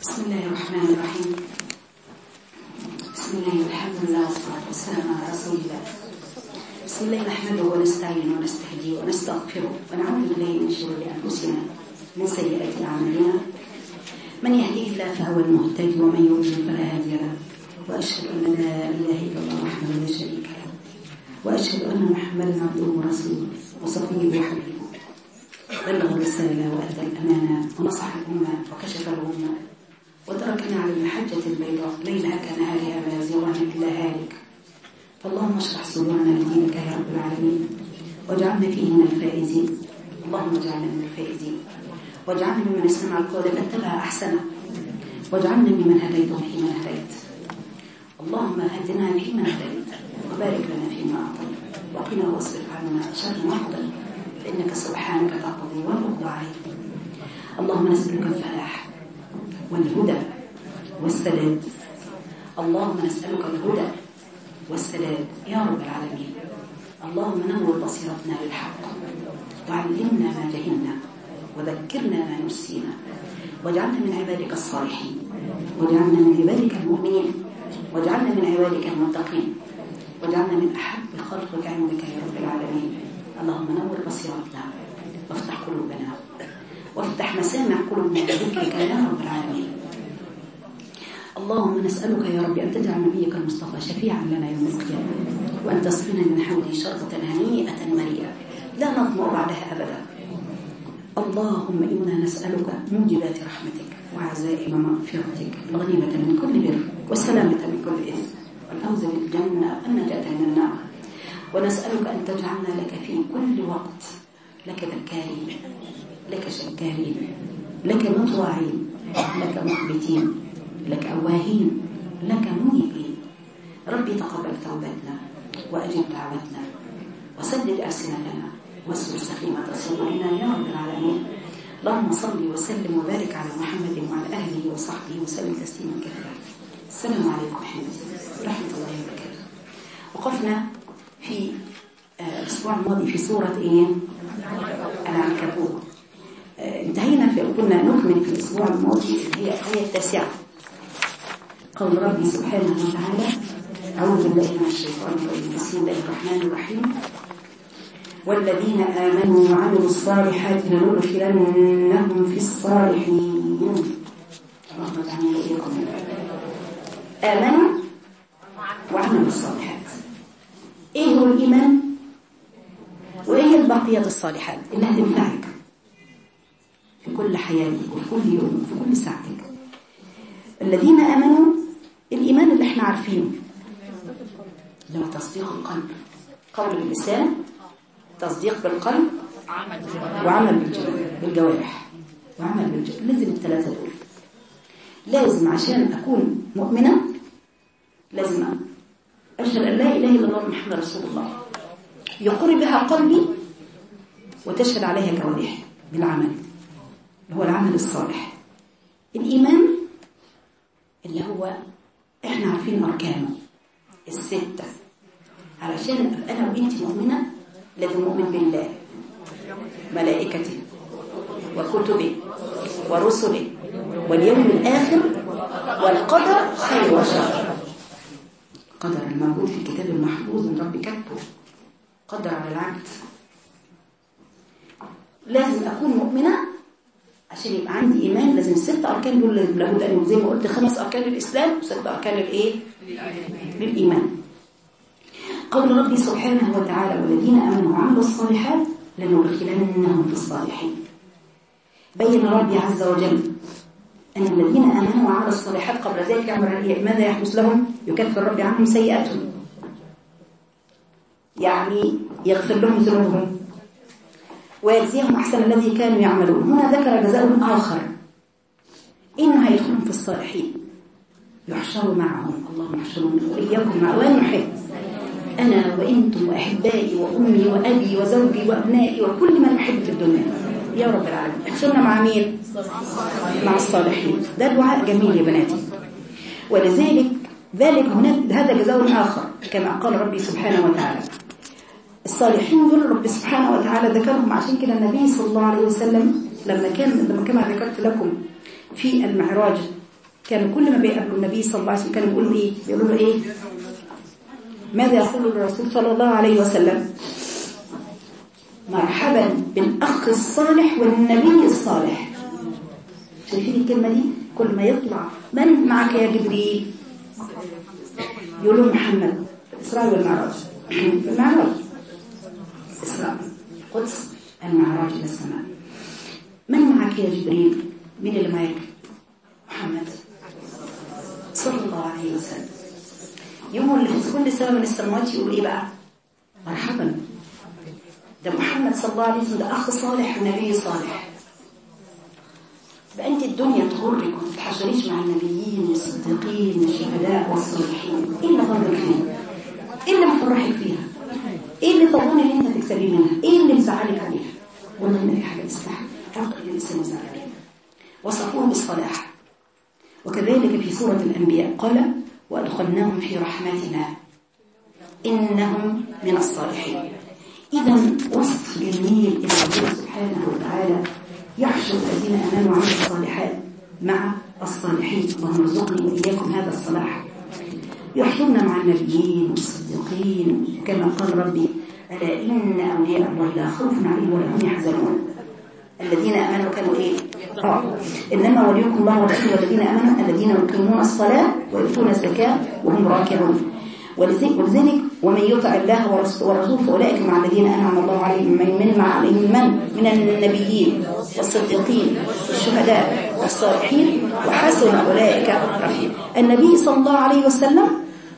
بسم الله الرحمن الرحيم بسم الله والحمد لله والصلاة والسلام على رسول الله بسم الله نحمده ونستعين ونستهديه ونستغفره ونعوذ بالله من شرور أنفسنا من سيئات أعمالنا من يهديه الله فهو المهتدي ومن يضلل فلا هادي له وأشهد أن لا إله إلا الله وحده لا شريك له وأشهد أن محمدا عبده ورسوله وصفيه وحبيبه بلغ الرسالة وأدى الأمانة ونصح الأمة وكشف الأمة وتركنا على المحجة البيضاء ليلها كنهارها لا يزيغها إلا هالك فاللهم اشرح صدورنا لدينك يا رب العالمين واجعلنا فيه من الفائزين اللهم اجعلنا من الفائزين واجعلنا ممن استمع القول فاتبع أحسنه واجعلنا ممن هديت فيمن هديت اللهم هدنا فيما هديت وبارك لنا فيما أعطيت وقنا واصرف عنا شر ما قضيت فإنك سبحانك تقضي ويرضى عليك اللهم نسألك الفلاح والهدى والسداد اللهم نسألك الهدى والسداد يا رب العالمين اللهم نور بصيرتنا للحق وعلمنا ما جهلنا وذكرنا ما نسينا واجعلنا من عبادك الصالحين واجعلنا من عبادك المؤمنين واجعلنا من عبادك المتقين واجعلنا من أحب خلقك عندك يا رب العالمين اللهم نور بصيرتنا وافتح قلوبنا وافتح مسامع قلوبنا بذكرك يا رب العالمين اللهم نسألك يا رب أن تجعل نبيك المصطفى شفيعا لنا يوم القيامة وأن تسقينا من حوله شربة هنيئة مريئة لا نطمع بعدها أبدا اللهم إنا نسألك موجبات رحمتك وعزائم مغفرتك الغنيمة من كل بر والسلامة من كل إثم والفوز بالجنة والنجاة من النار ونسألك أن تجعلنا لك في كل وقت لك ذكارين لك شكارين لك مطواعين لك مخبتين لك أواهين لك منيبين ربي تقبل توبتنا وأجب دعوتنا وسدد ألسنتنا واسر سخيمة صدورنا يا رب العالمين اللهم صل وسلم وبارك على محمد وعلى أهله وصحبه وسلم تسليما كثيرا السلام عليكم حمدي ورحمة الله وبركاته وقفنا في الأسبوع الماضي في سورة إيه؟ العنكبوت انتهينا في كنا نكمل في الأسبوع الماضي هي الآية التاسعة قول ربي سبحانه وتعالى أعوذ بالله من الشيطان الرجيم بسم الله الرحمن الرحيم والذين آمنوا وعملوا الصالحات لندخلنهم في الصالحين اللهم اجعلنا إياكم آمنوا وعملوا الصالحات إيه هو الإيمان وإيه البقية الصالحات اللي هتنفعك في كل حياتك وفي كل يوم وفي كل ساعتك الذين آمنوا الإيمان اللي احنا عارفينه اللي هو تصديق القلب قول اللسان تصديق بالقلب وعمل بالجوارح وعمل بالجوارح لازم الثلاثة دول لازم عشان أكون مؤمنة لازم أشهد أن لا إله إلا الله محمد رسول الله يقر بها قلبي وتشهد عليها جوارحي بالعمل اللي هو العمل الصالح الإيمان اللي هو احنا عارفين أركانه الستة علشان أبقى أنا وإنت مؤمنة لازم مؤمن بالله ملائكته وكتبه ورسله واليوم الآخر والقدر خير وشر قدر الموجود في الكتاب المحفوظ من رب كتبه قدر على العبد لازم أكون مؤمنة عشان يبقى عندي إيمان لازم الست أركان دول لابد أن زي ما قلت خمس أركان للإسلام وست أركان للإيه؟ للإيمان قول ربي سبحانه وتعالى والذين آمنوا وعملوا الصالحات لندخلنهم في الصالحين بين ربي عز وجل أن الذين آمنوا وعملوا الصالحات قبل ذلك يعمل ماذا يحدث لهم يكفر ربي عنهم سيئاتهم يعني يغفر لهم ذنوبهم ويجزيهم أحسن الذي كانوا يعملون هنا ذكر جزاء آخر إنه هيدخلهم في الصالحين يحشروا معهم اللهم يحشرون وإياكم مع وين نحب أنا وإنتم وأحبائي وأمي وأبي وزوجي وأبنائي وكل من أحب في الدنيا يا رب العالمين احشرنا مع مين؟ مع الصالحين ده دعاء جميل يا بناتي ولذلك ذلك هناك هذا جزاء آخر كما قال ربي سبحانه وتعالى الصالحين دول رب سبحانه وتعالى ذكرهم عشان كده النبي صلى الله عليه وسلم لما كان لما كما ذكرت لكم في المعراج كانوا كل ما بيقابلوا النبي صلى الله عليه وسلم كانوا بيقولوا ايه بيقولوا له ايه ماذا يقول الرسول صلى الله عليه وسلم مرحبا بالأخ الصالح والنبي الصالح شايفين الكلمة دي كل ما يطلع من معك يا جبريل يقولوا محمد الإسراء والمعراج المعراج الإسراء القدس المعراج إلى السماء من معك يا جبريل مين اللي معك محمد صلى الله عليه وسلم يوم اللي في كل سنة من السماوات يقول ايه بقى مرحبا ده محمد صلى الله عليه وسلم ده أخ صالح ونبي صالح بقى أنت الدنيا تغرك وما تتحشريش مع النبيين والصديقين والشهداء والصالحين إيه اللي غرك فيها؟ إيه اللي مفرحك فيها؟ إيه اللي تظن إن أنت تكسبي منها؟ إيه اللي مزعلك عليها؟ والله ما في حاجة تستحق حق الإنسان يزعل عليها وصفوه بالصلاح وكذلك في سورة الأنبياء قال وأدخلناهم في رحمتنا إنهم من الصالحين إذا وصف جميل إلى الله سبحانه وتعالى يحشر الذين آمنوا وعملوا الصالحات مع الصالحين اللهم ارزقني وإياكم هذا الصلاح يحشرنا مع النبيين والصديقين كما قال ربي ألا إن أولياء الله لا خوف عليهم ولا هم يحزنون الذين آمنوا كانوا إيه؟ آه. إنما وليكم الله ورسوله الذين آمنوا الذين يقيمون الصلاة ويؤتون الزكاة وهم راكعون ولذلك, ولذلك ومن يطع الله ورسوله فأولئك مع الذين أنعم الله عليهم من من مع عليهم من من النبيين والصديقين والشهداء والصالحين وحسن أولئك رفيق النبي صلى الله عليه وسلم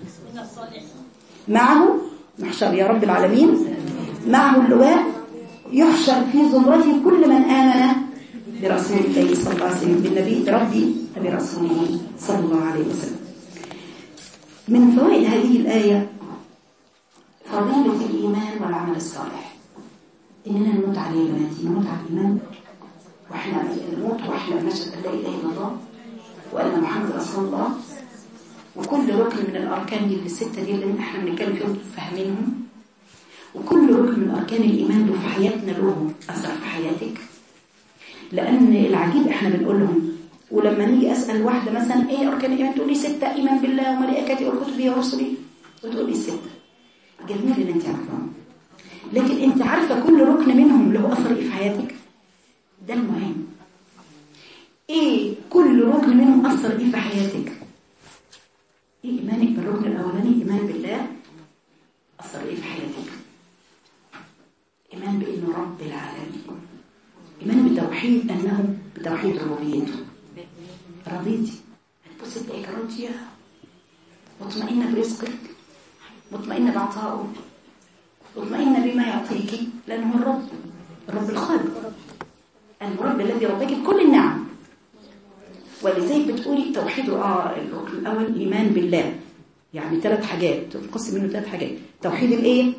معه محشر يا رب العالمين معه اللواء يحشر في زمرته كل من آمن برسول الله صلى الله عليه وسلم بالنبي بربي برسوله صلى الله عليه وسلم من فوائد هذه الآية فضيلة الإيمان والعمل الصالح إننا نموت عليه بناتي نموت على الإيمان وإحنا نموت وإحنا نشهد أن لا إله إلا الله وأن محمد رسول الله وكل ركن من الأركان دي الستة دي اللي إحنا بنتكلم فيهم فاهمينهم وكل ركن من أركان الإيمان له في حياتنا له أثر في حياتك لأن العجيب إحنا بنقول لهم ولما نيجي أسأل واحدة مثلا إيه أركان الإيمان تقول لي ستة إيمان بالله وملائكته وكتبه ورسله وتقول لي ستة جميل اللي أنت عارفاهم لكن أنت عارفة كل ركن منهم له أثر إيه في حياتك ده المهم إيه كل ركن منهم أثر إيه في حياتك إيه إيمانك بالركن الأولاني إيمان بالله أثر إيه في حياتك إيمان بأنه رب العالمين إيمان بتوحيد أنه بتوحيد ربوبيته رضيتي هتبصي تلاقيك راضية مطمئنة برزقك مطمئنة بعطائه مطمئنة بما يعطيك لأنه هو الرب الرب الخالق المرب الذي ربك بكل النعم ولذلك بتقولي توحيد اه الركن الأول إيمان بالله يعني ثلاث حاجات تنقسم منه ثلاث حاجات توحيد الايه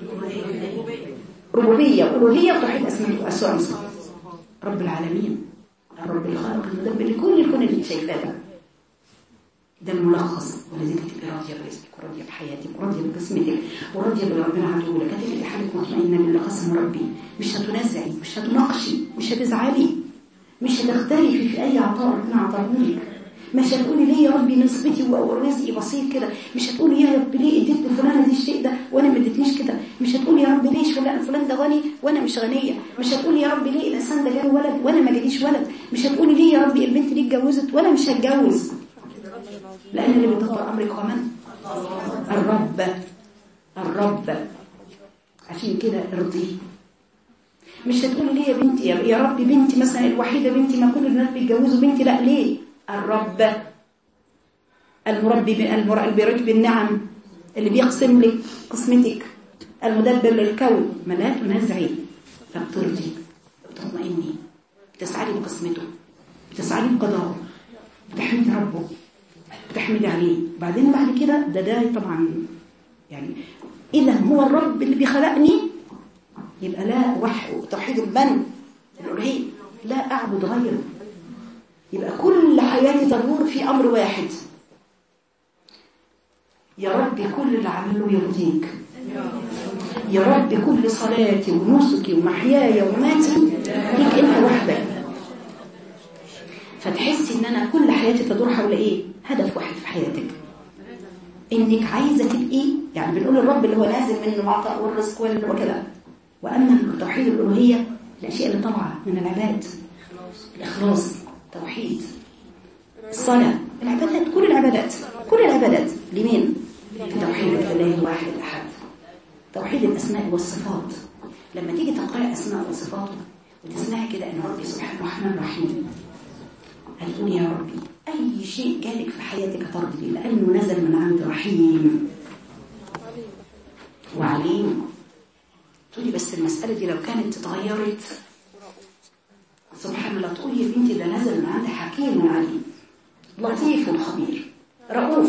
ربوبيه والوهيه وتوحيد اسماء واسماء رب العالمين الرب الخالق المدبر لكل الكون اللي شايفاه ده ده الملخص ولذلك تبقي راضيه برزقك وراضيه بحياتك وراضيه بقسمتك وراضيه باللي ربنا عطوه لك هتبقي حالك مطمئنه باللي قسم ربي مش هتنازعي مش هتناقشي مش هتزعلي مش هتختلفي في اي عطاء ربنا عطاهولك مش هتقولي ليه يا ربي نسبتي ورزقي بسيط كده مش هتقولي يا رب ليه اديت لفلانه دي الشيء ده وانا ما اديتنيش كده مش هتقولي يا رب ليش فلان فلان ده غني وانا مش غنيه مش هتقولي يا رب ليه الانسان ده جاله ولد وانا ما جاليش ولد مش هتقولي ليه يا ربي البنت دي اتجوزت وانا مش هتجوز لان اللي بيدبر امرك هو من الرب الرب عشان كده ارضيه مش هتقولي ليه يا بنتي يا رب بنتي مثلا الوحيده بنتي ما كل الناس بيتجوزوا بنتي لا ليه الرب المربي المربي بالنعم اللي بيقسم لك قسمتك المدبر للكون ما لا تنازعي فبترضي بتطمئني بتسعدي بقسمته بتسعدي بقضائه بتحمدي ربه بتحمدي عليه بعدين بعد كده ده ده طبعا يعني اذا هو الرب اللي بيخلقني يبقى لا وح توحيد المن الالوهيه لا اعبد غيره يبقى كل حياتي تدور في أمر واحد يا رب كل اللي عمله يرضيك يا رب كل صلاتي ونسكي ومحياي وماتي ليك انت وحدك فتحسي ان انا كل حياتي تدور حول ايه هدف واحد في حياتك انك عايزه تبقي يعني بنقول الرب اللي هو نازل منه العطاء والرزق وكذا واما توحيد الالوهيه الاشياء اللي طالعه من العباد الاخلاص توحيد الصلاه العبادات كل العبادات كل العبادات لمين في توحيد الله الواحد الاحد توحيد الاسماء والصفات لما تيجي تقرأ أسماء وصفاته وتسمعي كده أن ربي سبحانه الرحمن الرحيم هتقول يا ربي أي شيء جالك في حياتك ترضي به لأنه نزل من عند رحيم وعليم تقولي بس المسألة دي لو كانت اتغيرت سبحان الله تقولي يا بنتي ده نزل من عند حكيم عليم لطيف خبير رؤوف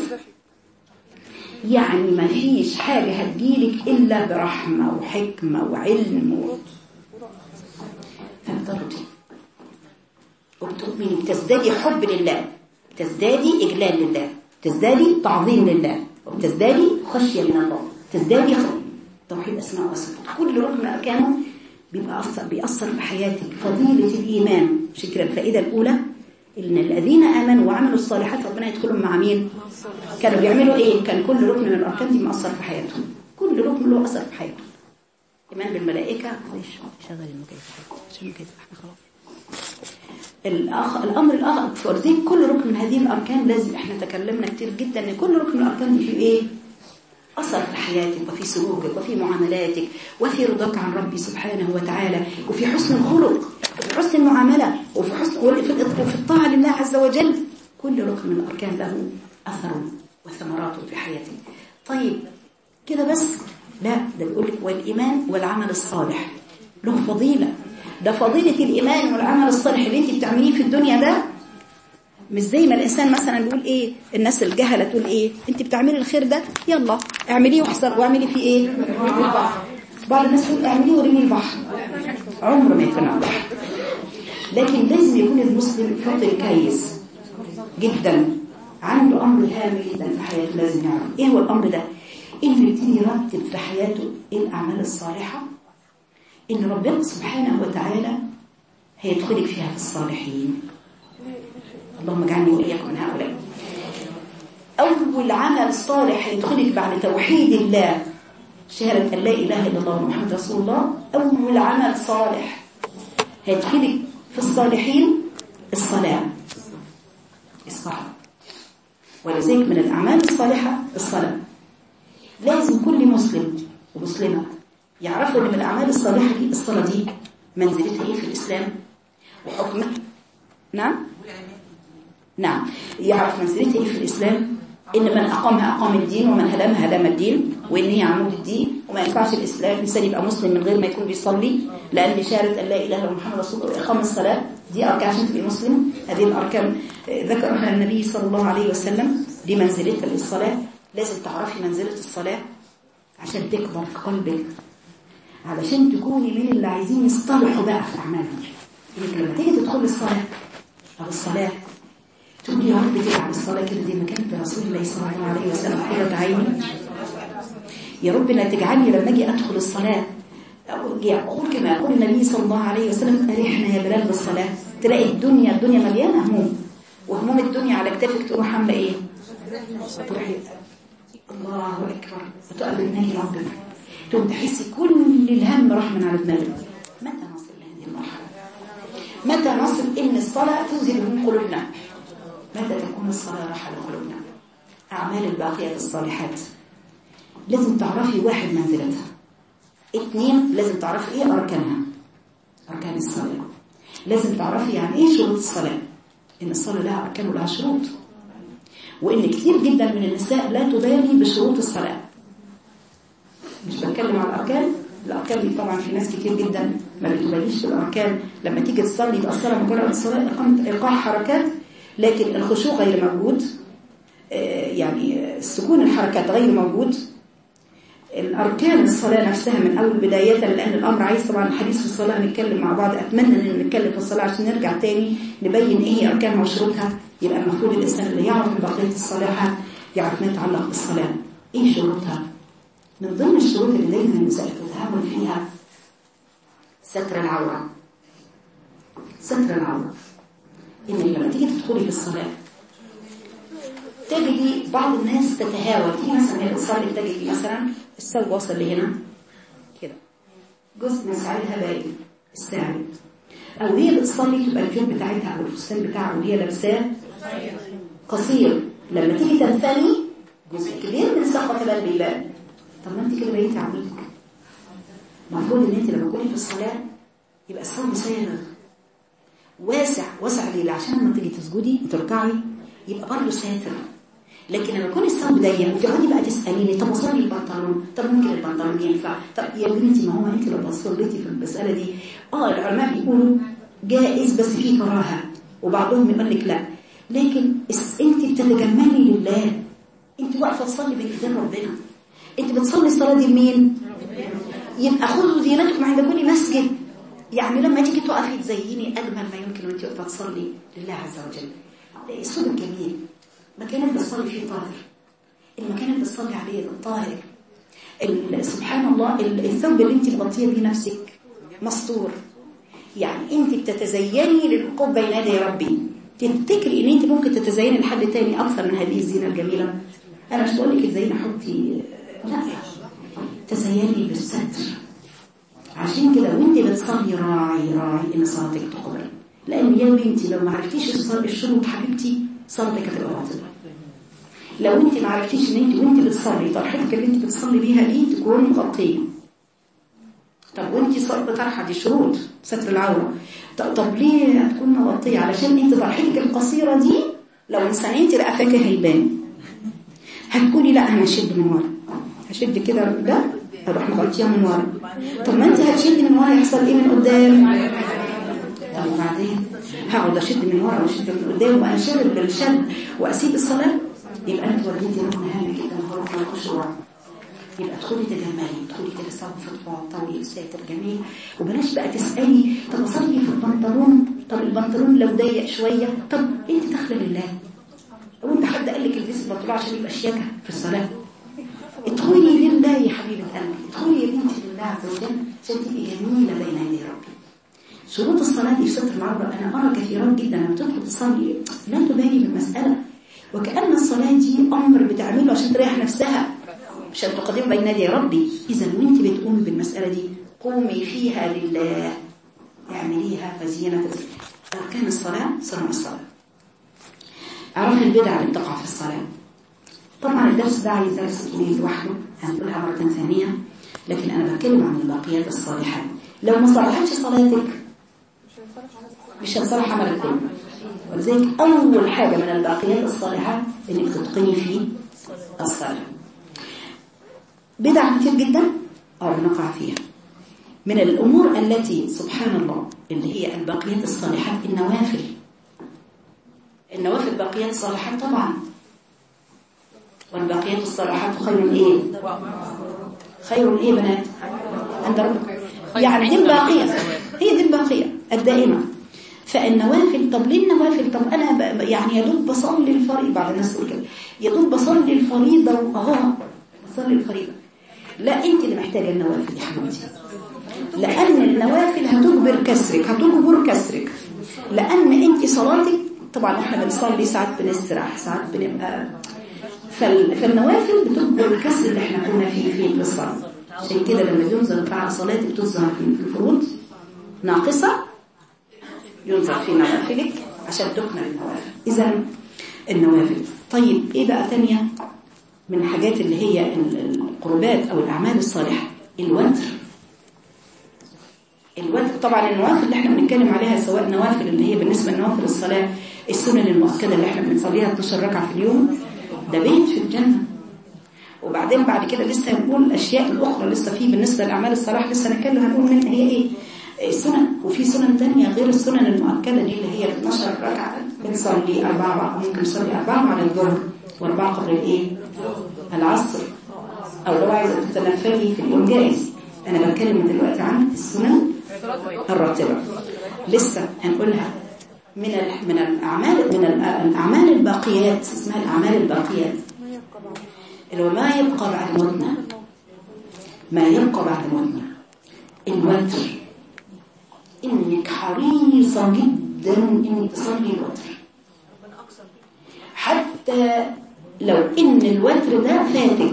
يعني ما فيش حاجة هتجيلك إلا برحمة وحكمة وعلم و... فبترضي وبتؤمني بتزدادي حب لله تزدادي إجلال لله تزدادي تعظيم لله وبتزدادي خشية من الله تزدادي خ... توحيد أسماء وصفات كل ركن من أركانه بيبقى أثر بيأثر في حياتك فضيلة الإيمان عشان كده الفائدة الأولى إن الذين آمنوا وعملوا الصالحات ربنا يدخلهم مع مين كانوا بيعملوا إيه كان كل ركن من الأركان دي مأثر في حياتهم كل ركن له أثر في حياتهم إيمان بالملائكة ليش شغل المكيف عشان المكيف احنا خلاص الأخ... الأمر الآخر فرضين كل ركن من هذه الأركان لازم احنا تكلمنا كتير جدا ان كل ركن من الأركان دي فيه إيه أثر في حياتك وفي سلوكك وفي معاملاتك وفي رضاك عن ربي سبحانه وتعالى وفي حسن الخلق وفي حسن المعاملة وفي حسن وفي الطاعة لله عز وجل كل ركن من الأركان له أثر وثمرات في حياتك طيب كده بس لا ده بيقول لك والإيمان والعمل الصالح له فضيلة ده فضيلة الإيمان والعمل الصالح اللي انت بتعمليه في الدنيا ده مش زي ما الإنسان مثلا بيقول إيه الناس الجهلة تقول إيه أنت بتعملي الخير ده يلا اعمليه واحسن واعملي فيه إيه بعض الناس تقول اعمليه ورمي البحر عمره ما يكون على البحر لكن لازم يكون المسلم فاطر كويس جدا عنده أمر هام جدا في حياته لازم يعرف إيه هو الأمر ده إنه يبتدي يرتب في حياته الأعمال الصالحة إن ربنا سبحانه وتعالى هيدخلك فيها في الصالحين اللهم اجعلني وإياكم من هؤلاء أول عمل صالح يدخلك بعد توحيد الله شهادة أن لا إله إلا الله محمد رسول الله أول عمل صالح هيدخلك في الصالحين الصلاة الصلاة ولذلك من الأعمال الصالحة الصلاة لازم كل مسلم ومسلمة يعرفوا أن من الأعمال الصالحة دي الصلاة دي منزلتها إيه في الإسلام وحكمها نعم نعم يعرف منزلتها ايه في الإسلام إن من أقامها أقام الدين ومن هدمها هدم الدين وإن هي عمود الدين وما ينفعش الإسلام الإنسان يبقى مسلم من غير ما يكون بيصلي لأن شهادة أن لا إله إلا محمد رسول الله وإقام الصلاة دي أركان عشان تبقى مسلم هذه الأركان ذكرها النبي صلى الله عليه وسلم دي منزلتها للصلاة لازم تعرفي منزلة الصلاة عشان تكبر في قلبك علشان تكوني من اللي عايزين يصطلحوا بقى في أعمالهم إنك لما تيجي تدخل الصلاة أو الصلاة تقول يا رب تلعب الصلاة كده دي مكانة رسول الله صلى الله عليه وسلم قرة عيني يا رب لا تجعلني لما اجي ادخل الصلاة اقول كما يقول النبي صلى الله عليه وسلم اريحنا يا بلال بالصلاة تلاقي الدنيا الدنيا مليانة هموم وهموم الدنيا على كتافك تروح عاملة ايه تروحي الله اكبر وتقبل منك ربنا تقوم تحسي كل الهم راح من على دماغك متى نصل لهذه المرحلة متى نصل ان الصلاة تزهد من قلوبنا متى تكون الصلاة راحة لقلوبنا أعمال الباقيات الصالحات لازم تعرفي واحد منزلتها اثنين لازم تعرفي ايه أركانها أركان الصلاة لازم تعرفي يعني ايه شروط الصلاة إن الصلاة لها أركان ولها شروط وإن كتير جدا من النساء لا تبالي بشروط الصلاة مش بتكلم على الأركان الأركان دي طبعا في ناس كتير جدا ما بتباليش بالأركان لما تيجي تصلي يبقى الصلاة مجرد الصلاة إيقاع حركات لكن الخشوع غير موجود يعني سكون الحركات غير موجود الأركان الصلاة نفسها من أول بداية لأن الأمر عايز طبعا الحديث في الصلاة نتكلم مع بعض أتمنى أن نتكلم في الصلاة عشان نرجع تاني نبين إيه هي أركانها وشروطها يبقى المفروض الإنسان اللي يعرف من بقية الصلاة يعرف ما يتعلق بالصلاة إيه شروطها من ضمن الشروط اللي دايما النساء تتهاون فيها ستر العورة ستر العورة انك لما تيجي تدخلي في الصلاه تجدي بعض الناس تتهاوى في مثلا هي بتصلي تجدي مثلا الثوب واصل لهنا كده جزء من ساعدها باين الساعد او هي بتصلي تبقى الجيب بتاعتها او الفستان بتاعها وهي لابساه قصير لما تيجي تنثني جزء كبير من ساقها كمان بيبان طب ما انت كده بقيتي عبيدك المفروض ان انت لما تكوني في الصلاه يبقى الصوم سابغ واسع واسع ليه عشان لما تيجي تسجدي تركعي يبقى برضه ساتر لكن لما يكون الثوب ضيق وتقعدي بقى تساليني طب اصلي البنطلون طب ممكن البنطلون ينفع طب يا بنتي ما هو انت لو صليتي في المساله دي اه العلماء بيقولوا جائز بس فيه كراهه وبعضهم يقول لك لا لكن انت بتتجملي لله انت واقفه تصلي بين ايدين ربنا انت بتصلي الصلاه دي لمين يبقى خذوا دينتكم عند كل مسجد يعني لما تيجي تقفي تزيني اجمل ما يمكن وانت واقفه تصلي لله عز وجل الصوت الجميل مكان اللي بتصلي فيه طاهر المكان اللي بتصلي عليه طاهر سبحان الله الثوب اللي انت مغطيه بيه نفسك مستور يعني انت بتتزيني للوقوف بين يدي ربي تفتكري ان انت ممكن تتزيني لحد تاني اكثر من هذه الزينه الجميله انا مش بقول لك ازاي حطي لا تزيني بالستر عشان كده وانت بتصلي راعي راعي ان صلاتك تقبل لان يا بنتي لو ما عرفتيش الشروط حبيبتي صلاتك هتبقى باطله لو انت ما عرفتيش ان انت وانت بتصلي طرحتك اللي انت بتصلي بيها دي تكون مغطيه طب وانت طرحه دي شروط ستر العوره طب, طب ليه هتكون مغطيه علشان انت طرحتك القصيره دي لو انسانيتي انت رقفك هيبان هتقولي لا انا هشد من ورا هشد كده ده اروح مغطيها من ورا طب ما انت هتشدي من ورا يحصل ايه من قدام طب وبعدين هقعد اشد من ورا واشد من قدام وانشغل بالشد واسيب الصلاه يبقى انت وديتي ركن هام جدا هو ركن الخشوع يبقى ادخلي تجملي ادخلي كده صف طويل ساتر جميل وبلاش بقى تسالي طب اصلي في البنطلون طب البنطلون لو ضيق شويه طب انت داخله لله وانت حد قال لك البسي البنطلون عشان يبقى شياكه في الصلاه ادخلي لله يا حبيبه قلبي ادخلي يا بنتي لله عز وجل عشان تبقي جميله بين يدي ربي شروط الصلاة دي في ستر العورة أنا أرى كثيرات جدا لما تدخل تصلي لا تبالي بالمسألة وكأن الصلاة دي أمر بتعمله عشان تريح نفسها عشان تقدم بين يدي ربي إذا وانت بتقومي بالمسألة دي قومي فيها لله اعمليها فزينة أركان الصلاة صنع الصلاة أعرف البدع اللي بتقع في الصلاة طبعا الدرس ده عايز درس طويل لوحده هنقولها مرة ثانية لكن أنا بتكلم عن الباقيات الصالحات لو ما صلحتش صلاتك مش هتصلح عملك كله ولذلك أول حاجة من الباقيات الصالحات إنك تتقني في الصلاة بدع كتير جدا أو نقع فيها من الأمور التي سبحان الله اللي هي الباقيات الصالحات النوافل النوافل باقيات صالحات طبعا والباقيات الصالحات خير ايه خير ايه بنات عند ربك يعني دي الباقية هي دي الباقية الدائمة فالنوافل طب ليه النوافل طب انا يعني يا دوب بصلي الفريضه بعض الناس تقول كده يا دوب بصلي الفريضه اه بصلي الفريضه لا انت اللي محتاجه النوافل يا حبيبتي لان النوافل هتجبر كسرك هتجبر كسرك لان انت صلاتك طبعا احنا بنصلي ساعات بنسرح ساعات بنبقى فالنوافل بتجبر الكسر اللي احنا كنا فيه في الصلاه عشان كده لما ينزل بعد صلاتك تظهر في الفروض ناقصه ينظر في نوافلك عشان تكمل النوافل إذا النوافل طيب إيه بقى تانية من الحاجات اللي هي القربات أو الأعمال الصالحة الوتر الوتر طبعا النوافل اللي احنا بنتكلم عليها سواء نوافل اللي هي بالنسبة لنوافل الصلاة السنن المؤكدة اللي احنا بنصليها 12 ركعة في اليوم ده بيت في الجنة وبعدين بعد كده لسه هنقول الأشياء الأخرى لسه في بالنسبة لأعمال الصلاح لسه نتكلم هنقول منها هي إيه سنن وفي سنن تانية غير السنن المؤكدة دي اللي هي 12 ركعة بنصلي أربعة ممكن نصلي أربعة بعد الظهر وأربعة قبل الإيه؟ العصر أو لو عايزة تتنفلي في اليوم جائز أنا بتكلم دلوقتي عن السنن الراتبة لسه هنقولها من من الأعمال من الأعمال الباقيات اسمها الأعمال الباقيات اللي هو ما يبقى بعد موتنا ما يبقى بعد موتنا الوتر انك حريصة جدا جدا انك تصلي الوتر حتى لو ان الوتر ده فاتك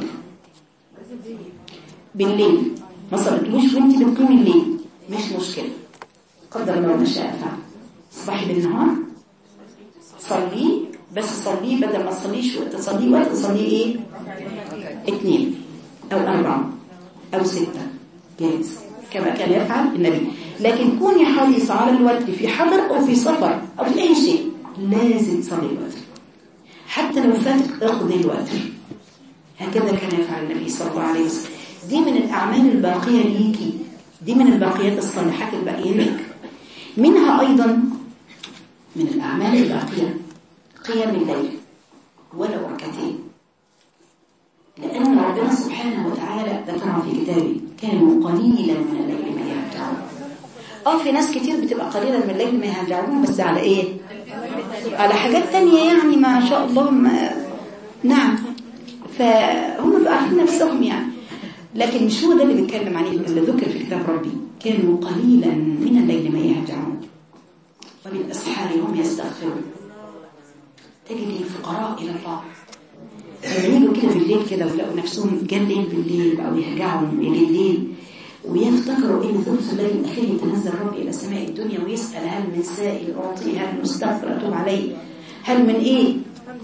بالليل ما صليتوش وانت بتقومي الليل مش مشكله قدر الله ما شاء فعل صباحي بالنهار صليه بس صليه بدل ما تصليش تصليه وقت تصليه ايه اثنين او اربعه او سته جاهز كما كان يفعل النبي لكن كوني حريص على الوتر في حضر او في سفر او في اي شيء لازم تصلي الوتر حتى لو فاتك تاخذ الوتر هكذا كان يفعل النبي صلى الله عليه وسلم دي من الاعمال الباقيه ليكي دي من الباقيات الصالحات الباقيه لك منها ايضا من الاعمال الباقيه قيام الليل ولو ركعتين لأن ربنا سبحانه وتعالى ذكرها في كتابه كانوا قليلا من الليل ما يهجعون اه في ناس كتير بتبقى قليلا من الليل ما يهجعون بس على ايه على حاجات تانية يعني ما شاء الله ما نعم فهم بيبقوا عارفين نفسهم يعني لكن مش هو ده اللي بيتكلم عليه اللي ذكر في كتاب ربي كانوا قليلا من الليل ما يهجعون وبالأسحار هم يستغفرون تجد الفقراء إلى الله لما يجوا كده بالليل كده ويلاقوا نفسهم جا الليل بالليل بقوا يهجعوا يجي الليل ويفتكروا ان ثلث الليل الاخير يتنزل ربي الى سماء الدنيا ويسال هل من سائل اعطيه هل مستغفر اتوب عليه هل من ايه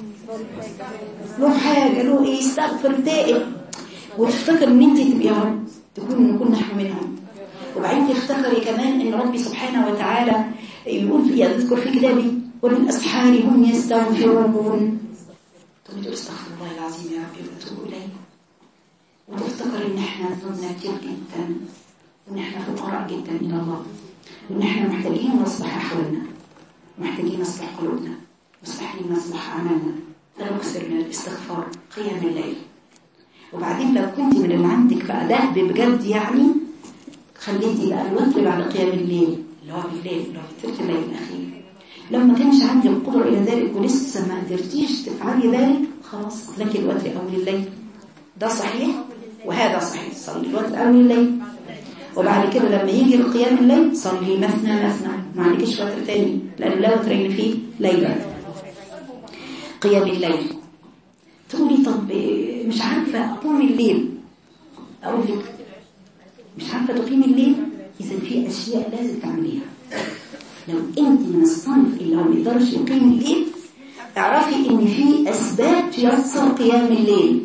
له حاجه له ايه يستغفر تائب وتفتكر ان انت تبقي يا رب تكون نكون نحن منهم وبعدين تفتكري كمان ان ربي سبحانه وتعالى يقول يذكر في كتابه وبالاسحار هم يستغفرون تقول استغفر الله العظيم يا ربي واتوب اليه وتفتكر ان احنا ذنوبنا كتير جدا وان احنا فقراء جدا الى الله وان احنا محتاجين نصلح احوالنا محتاجين نصلح قلوبنا محتاجين نصلح اعمالنا فنكثر من الاستغفار قيام الليل وبعدين لو كنت من اللي عندك بقى ده بجد يعني خليتي بقى الوتر بعد قيام الليل اللي هو بالليل اللي هو في ثلث الليل الاخير لو ما كانش عندي القدرة إلى ذلك ولسه ما قدرتيش تفعلي ذلك خلاص لك الوتر أول الليل ده صحيح وهذا صحيح صلي الوتر أول الليل وبعد كده لما يجي القيام الليل صلي مثنى مثنى ما عندكش وتر تاني لأن لا وترين فيه ليلة قيام الليل تقولي طب مش عارفة أقوم الليل أقول لك مش عارفة تقيم الليل إذا في أشياء لازم تعمليها لو انت من الصنف اللي ما يقدرش يقيم الليل اعرفي ان في اسباب تيسر قيام الليل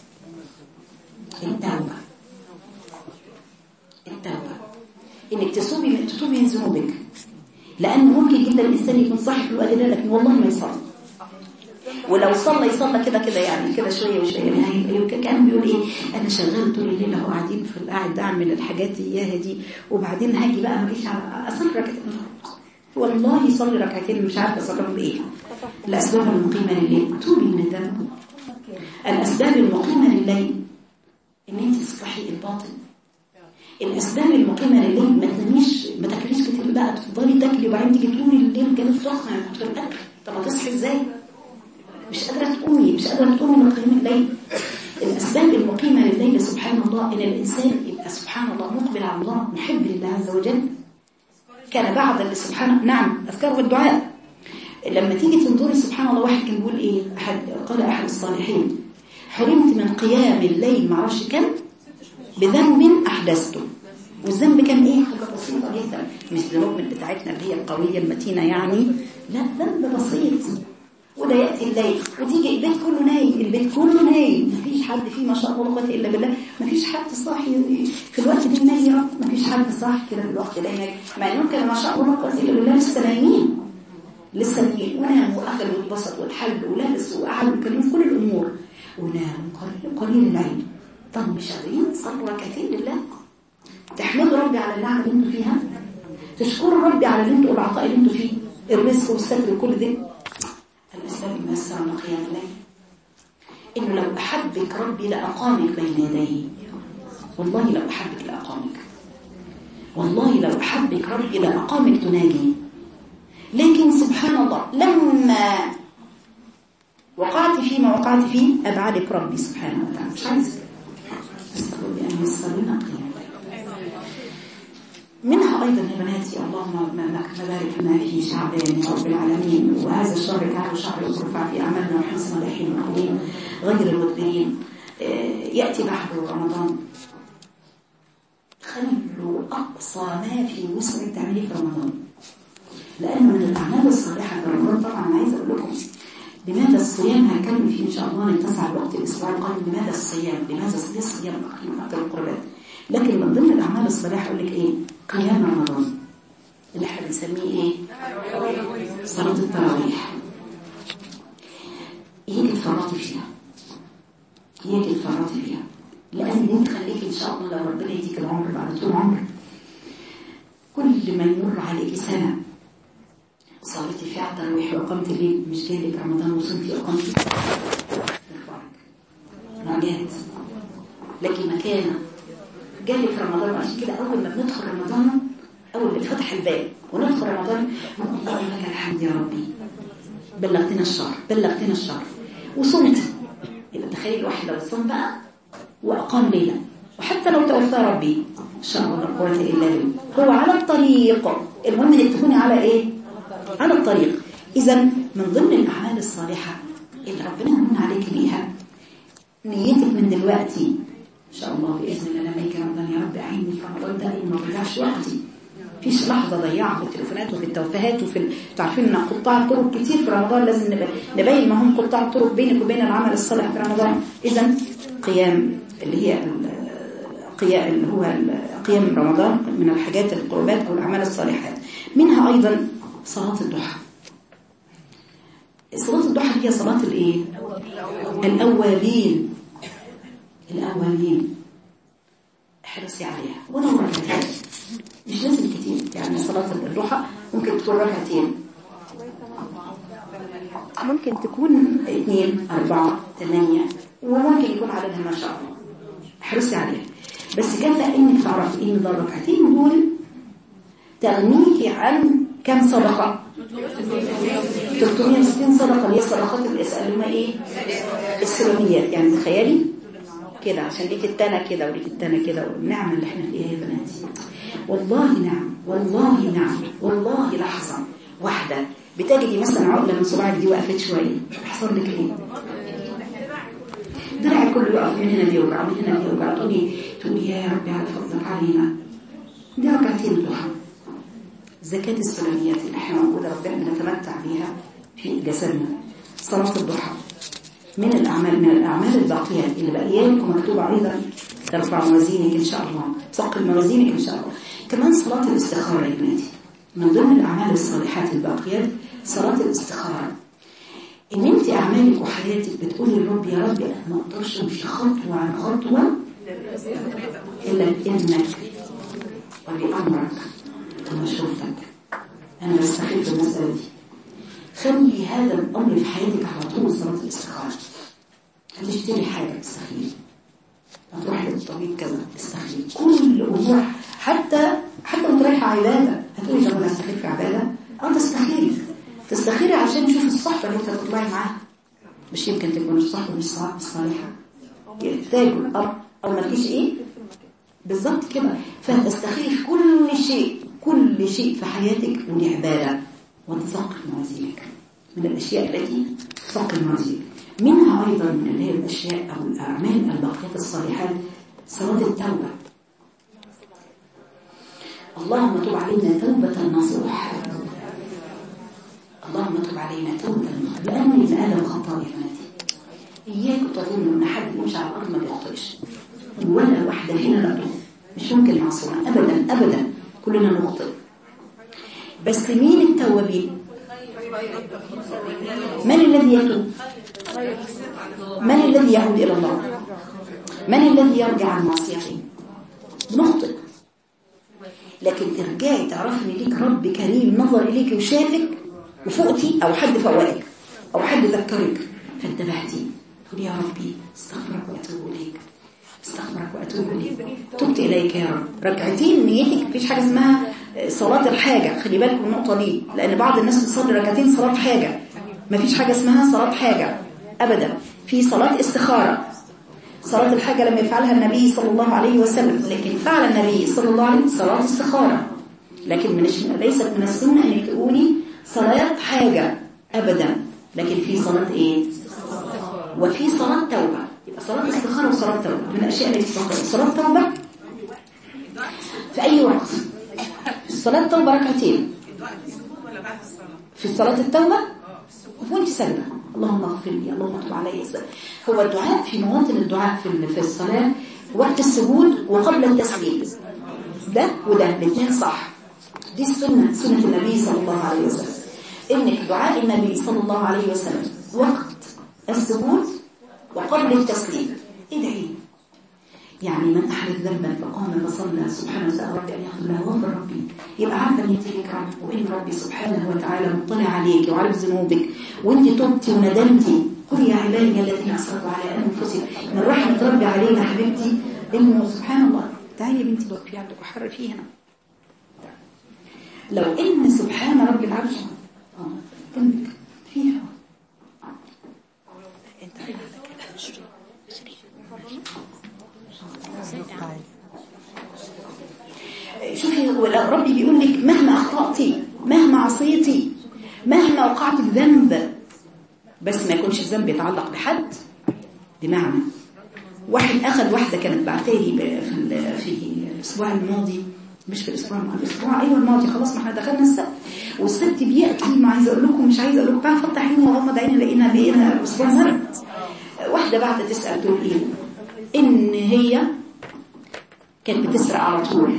التوبه التوبه انك تتوبي تتوبي من ذنوبك لان ممكن جدا الانسان يكون صاحي في الوقت ده لكن والله ما يصلي ولو صلى يصلى كده كده يعني كده شويه وشويه يعني كان بيقول ايه انا شغال طول الليل اهو قاعدين في القاعد اعمل الحاجات اياها دي وبعدين هاجي بقى ما اجيش اصلي ركعتين والله يصلي ركعتين مش عارفه اصليهم بايه الاسباب المقيمه لليل توبي من الذنب الاسباب المقيمه لليل ان انت تصلحي الباطن الاسباب المقيمه لليل ما تناميش ما تاكليش كتير بقى تفضلي تاكلي وبعدين تيجي طول الليل كده سخنه من كتر الاكل طب هتصحي ازاي مش قادره تقومي مش قادره تقومي من قيام الليل الاسباب المقيمه لليل سبحان الله ان الانسان يبقى سبحان الله مقبل على الله محب لله عز وجل كان بعد سبحانه نعم أذكار والدعاء لما تيجي تنظري سبحان الله واحد كان بيقول إيه أحد قال أحد الصالحين حرمت من قيام الليل معرفش كم بذنب أحدثته والذنب كان إيه حاجة بسيطة جدا مش ذنوب من بتاعتنا اللي هي القوية المتينة يعني لا ذنب بسيط وده يأتي الليل وتيجي البيت كله نايم البيت كله نايم مفيش حد فيه ما شاء الله لا قوه الا بالله مفيش حد صاحي في الوقت ده نايم مفيش حد صاحي كده في الوقت ده نايم مع انهم كانوا ما شاء الله لا قوه الا بالله لسه نايمين لسه نايمين ونام واكل واتبسط واتحل ولبس وقعد وكلم في كل الامور ونام قليل قليل العين طب مش قادرين تصلوا ركعتين لله تحمدوا ربي على النعم اللي انتوا فيها تشكروا ربي على اللي انتوا العطاء اللي انتوا فيه الرزق والستر وكل ده الأسباب الميسرة من قيام الليل إنه لو أحبك ربي لأقامك بين يديه والله لو أحبك لأقامك والله لو أحبك ربي لأقامك تناجي لكن سبحان الله لما وقعت فيما وقعت فيه أبعدك ربي سبحانه وتعالى مش عايز أستغل بأن يسرنا قيام منها أيضا يا بناتي اللهم مبارك لنا في شعبان يا رب العالمين وهذا الشهر تعالوا شهر يرفع في أعمالنا وحسن الحين المؤمنين غير المدبرين يأتي بعد رمضان خلوا أقصى ما في وسعك تعمليه في رمضان لأن من الأعمال الصالحة في رمضان طبعا أنا عايزة أقول لكم لماذا الصيام هنتكلم فيه إن شاء الله نتسع الوقت الأسبوع القادم لماذا الصيام لماذا الصيام من أكثر القربات لكن من ضمن الأعمال الصالحة أقول لك إيه قيام رمضان اللي احنا بنسميه إيه صلاة التراويح يجي تفرطي فيها يجي تفرطي فيها لأن دي تخليك إن شاء الله لو ربنا يديك العمر بعد طول عمر كل ما يمر عليك سنة صليتي فيها التراويح وقمت الليل مش جاي لك رمضان وصمتي وقمتي نجات لك مكانة جالي في رمضان عشان كده أول ما بندخل رمضان أول ما فتح الباب وندخل رمضان نقول اللهم لك الحمد يا ربي بلغتنا الشهر بلغتنا الشهر وصمت يبقى تخيل الواحد لو صم بقى وأقام ليلة وحتى لو توفى ربي إن شاء الله لا قوة إلا بالله هو على الطريق المهم إنك تكوني على إيه؟ على الطريق إذا من ضمن الأعمال الصالحة اللي ربنا يمن عليك بيها نيتك من دلوقتي إن شاء الله بإذن الله لما يجي رمضان يا رب أعيني في رمضان ده ما بضيعش وقتي فيش لحظة ضيعها في التليفونات وفي التوفيهات وفي ال... تعرفين ان قطاع الطرق كتير في رمضان لازم نب... نبين ما هم قطاع الطرق بينك وبين العمل الصالح في رمضان إذا قيام اللي هي قيام اللي هو قيام رمضان من الحاجات القربات أو الأعمال الصالحات منها أيضا صلاة الضحى صلاة الضحى هي صلاة الايه الأوابين الأوابين احرصي عليها ولو ركعتين مش لازم كتير يعني صلاة الضحى ممكن تكون ركعتين ممكن تكون اثنين أربعة ثمانية وممكن يكون عددها ما شاء الله احرصي عليها بس كفى انك تعرفي ان الركعتين دول تغنيكي عن كم صدقة 360 صدقة اللي هي الصدقات اللي يسألونا ايه السلميات يعني تخيلي كده عشان ليك التانة كده وليك التانة كده والنعمة اللي احنا فيها يا بناتي والله نعم والله نعم والله لحظة واحدة بتجدي مثلا عقلة من صباعك دي وقفت شوية يحصل لك ايه دراعك كله يقف من هنا بيوجع من هنا بيوجع تقولي تقولي يا ربي على فضلك علينا دي ركعتين الضحى زكاة السلميات اللي احنا موجودة ربنا بنتمتع بيها في جسدنا صلاة الضحى من الأعمال من الأعمال الباقيات اللي بقيالك ومكتوب أيضا ترفع موازينك إن شاء الله ثقل موازينك إن شاء الله كمان صلاة الاستخارة يا بناتي من ضمن الأعمال الصالحات الباقيات صلاة الاستخارة إن أنت أعمالك وحياتك بتقولي للرب يا رب أنا ما أقدرش أمشي خطوة عن خطوة إلا بإذنك وبأمرك ومشروطك أنا بستخيل في المسألة دي خلي هذا الأمر في حياتك على طول صلاة الاستخارة هتشتري حاجة تستخيل هتروح للطبيب كذا تستخيل كل أمور حتى حتى وانت رايحة عبادة هتقولي طب أنا أستخيل في عبادة أه تستخيري تستخيري عشان تشوف الصحبة اللي انت هتطلعي معاها مش يمكن تكون الصحبة مش صالحة يحتاجوا الأرض أو ما تجيش إيه بالظبط كده فتستخيري في كل شيء كل شيء في حياتك ودي عبادة وتثقل موازينك من الأشياء التي تثقل موازينك منها أيضا من اللي هي الأشياء أو الأعمال الباقيات الصالحات صلاة التوبة اللهم تب علينا توبة نصوح اللهم تب علينا توبة نصوح لأن ابن آدم خطاء يا بناتي إياك تظن أن حد يمشي على الأرض ما بيخطئش ولا واحدة فينا لا تخطئ مش ممكن معصومة أبدا أبدا كلنا نخطئ بس مين التوابين من الذي يتوب من الذي يعود إلى الله من الذي يرجع عن معصيته نخطئ لكن ترجعي تعرفي ان ليك رب كريم نظر اليك وشافك وفوقتي او حد فوقك او حد ذكرك فانتبهتي تقولي يا ربي استغفرك واتوب اليك استغفرك واتوب اليك تبت اليك يا رب ركعتين نيتك مفيش حاجه اسمها صلاه الحاجه خلي بالك من النقطه دي لان بعض الناس بتصلي ركعتين صلاه حاجه مفيش حاجه اسمها صلاه حاجه ابدا في صلاه استخاره صلاة الحاجة لم يفعلها النبي صلى الله عليه وسلم لكن فعل النبي صلى الله عليه وسلم صلاة استخارة لكن من ليست من السنة انك تقولي صلاة حاجة ابدا لكن في صلاة ايه وفي صلاة توبة يبقى صلاة استخارة وصلاة توبة من الاشياء التي تفكر صلاة توبة في اي وقت في صلاة توبة ركعتين في صلاة التوبة وانت سجدة اللهم اغفر لي اللهم اكتب علي هو الدعاء في مواطن الدعاء في في الصلاة وقت السجود وقبل التسليم ده وده الاثنين صح دي السنة سنة النبي صلى الله عليه وسلم انك دعاء النبي صلى الله عليه وسلم وقت السجود وقبل التسليم ادعي يعني من أحدث ذنبا فقام فصلى سبحانه وتعالى ربي أن يغفر له وغفر ربي يبقى عارفه ان يتيك رب وإن ربي سبحانه وتعالى مطلع عليك وعارف ذنوبك وانت تبتي وندمتي قل يا عبادي الذين أسرفوا على أنفسهم من رحمة ربي علينا حبيبتي إنه سبحان الله تعالي يا بنتي في عندك وحر فيه هنا لو إن سبحان ربي العرش اه جنبك فيها انت شوفي ربي بيقول لك مهما أخطأتي مهما عصيتي مهما وقعت في ذنب بس ما يكونش الذنب يتعلق بحد بمعنى واحد أخذ واحدة كانت بعتالي في في الأسبوع الماضي مش في الأسبوع الماضي الأسبوع أيوة الماضي خلاص ما احنا دخلنا السبت والست بيأتي ما عايزة أقول لكم مش عايزة أقول لكم تعالوا فتح عيني وغمض عيني لقينا بقينا الأسبوع مرة واحدة بعد تسأل تقول إيه إن هي كانت بتسرق على طول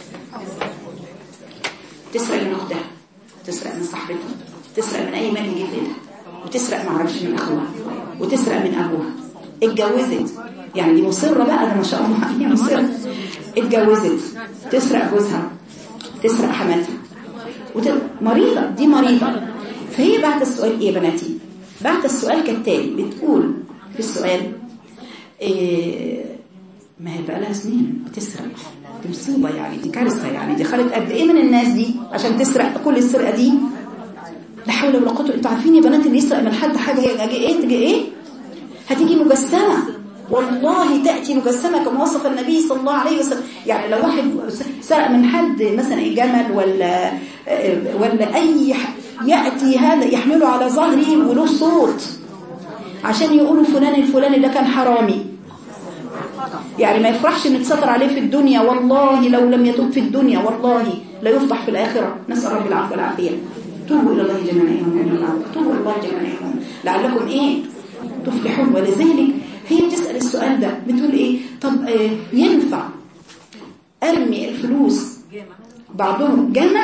تسرق من أختها تسرق من صاحبتها تسرق من أي مال يجي في إيدها وتسرق معرفش من أخوها وتسرق من أبوها اتجوزت يعني دي مصرة بقى ده ما شاء الله هي مصرة اتجوزت تسرق جوزها تسرق حماتها وت... مريضة دي مريضة فهي بعد السؤال ايه يا بناتي بعد السؤال كالتالي بتقول في السؤال إيه ما هي بقى لها سنين بتسرق دي مصيبة يعني دي كارثة يعني دي خلت قد ايه من الناس دي عشان تسرق كل السرقة دي لا حول ولا قوة انتوا عارفين يا بنات اللي يسرق من حد حاجة هي ايه تجي ايه هتيجي مجسمة والله تأتي مجسمة كما وصف النبي صلى الله عليه وسلم يعني لو واحد سرق من حد مثلا جمل ولا ولا أي يأتي هذا يحمله على ظهره وله صوت عشان يقولوا فلان الفلاني ده كان حرامي يعني ما يفرحش ان اتستر عليه في الدنيا والله لو لم يتوب في الدنيا والله لا يفضح في الآخرة نسأل رب العفو والعافية توبوا إلى الله جميعا أيها توبوا إلى الله جميعا لعلكم إيه تفلحون ولذلك هي بتسأل السؤال ده بتقول ايه طب آه ينفع ارمي الفلوس بعضهم جمع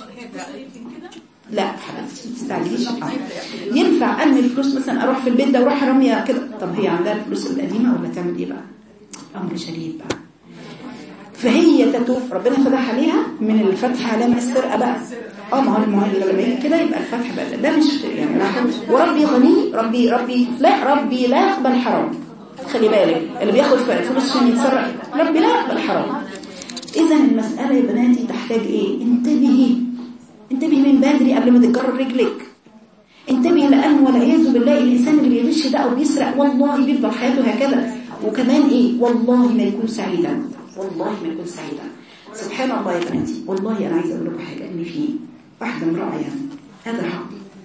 لا حبيبتي ما تستعجليش ينفع ارمي الفلوس مثلا اروح في البيت ده واروح ارميها كده طب هي عندها الفلوس القديمه ولا تعمل ايه بقى امر شديد بقى فهي تتوب ربنا فتح عليها من الفتح علامه السرقه بقى اه ما هو المهم لما يجي كده يبقى الفتح بقى ده مش يعني وربي غني ربي ربي لا ربي لا يقبل حرام خلي بالك اللي بياخد فلوس عشان يتسرق ربي لا يقبل حرام اذا المساله يا بناتي تحتاج ايه انتبهي انتبهي من بدري قبل ما تتجرر رجلك انتبهي لان والعياذ بالله الانسان اللي بيغش ده او بيسرق والله بيفضل حياته هكذا وكمان ايه والله ما يكون سعيدا والله ما يكون سعيدا سبحان الله يا بناتي والله انا عايزه اقول لكم حاجه ان في واحده امراه يعني هذا الحق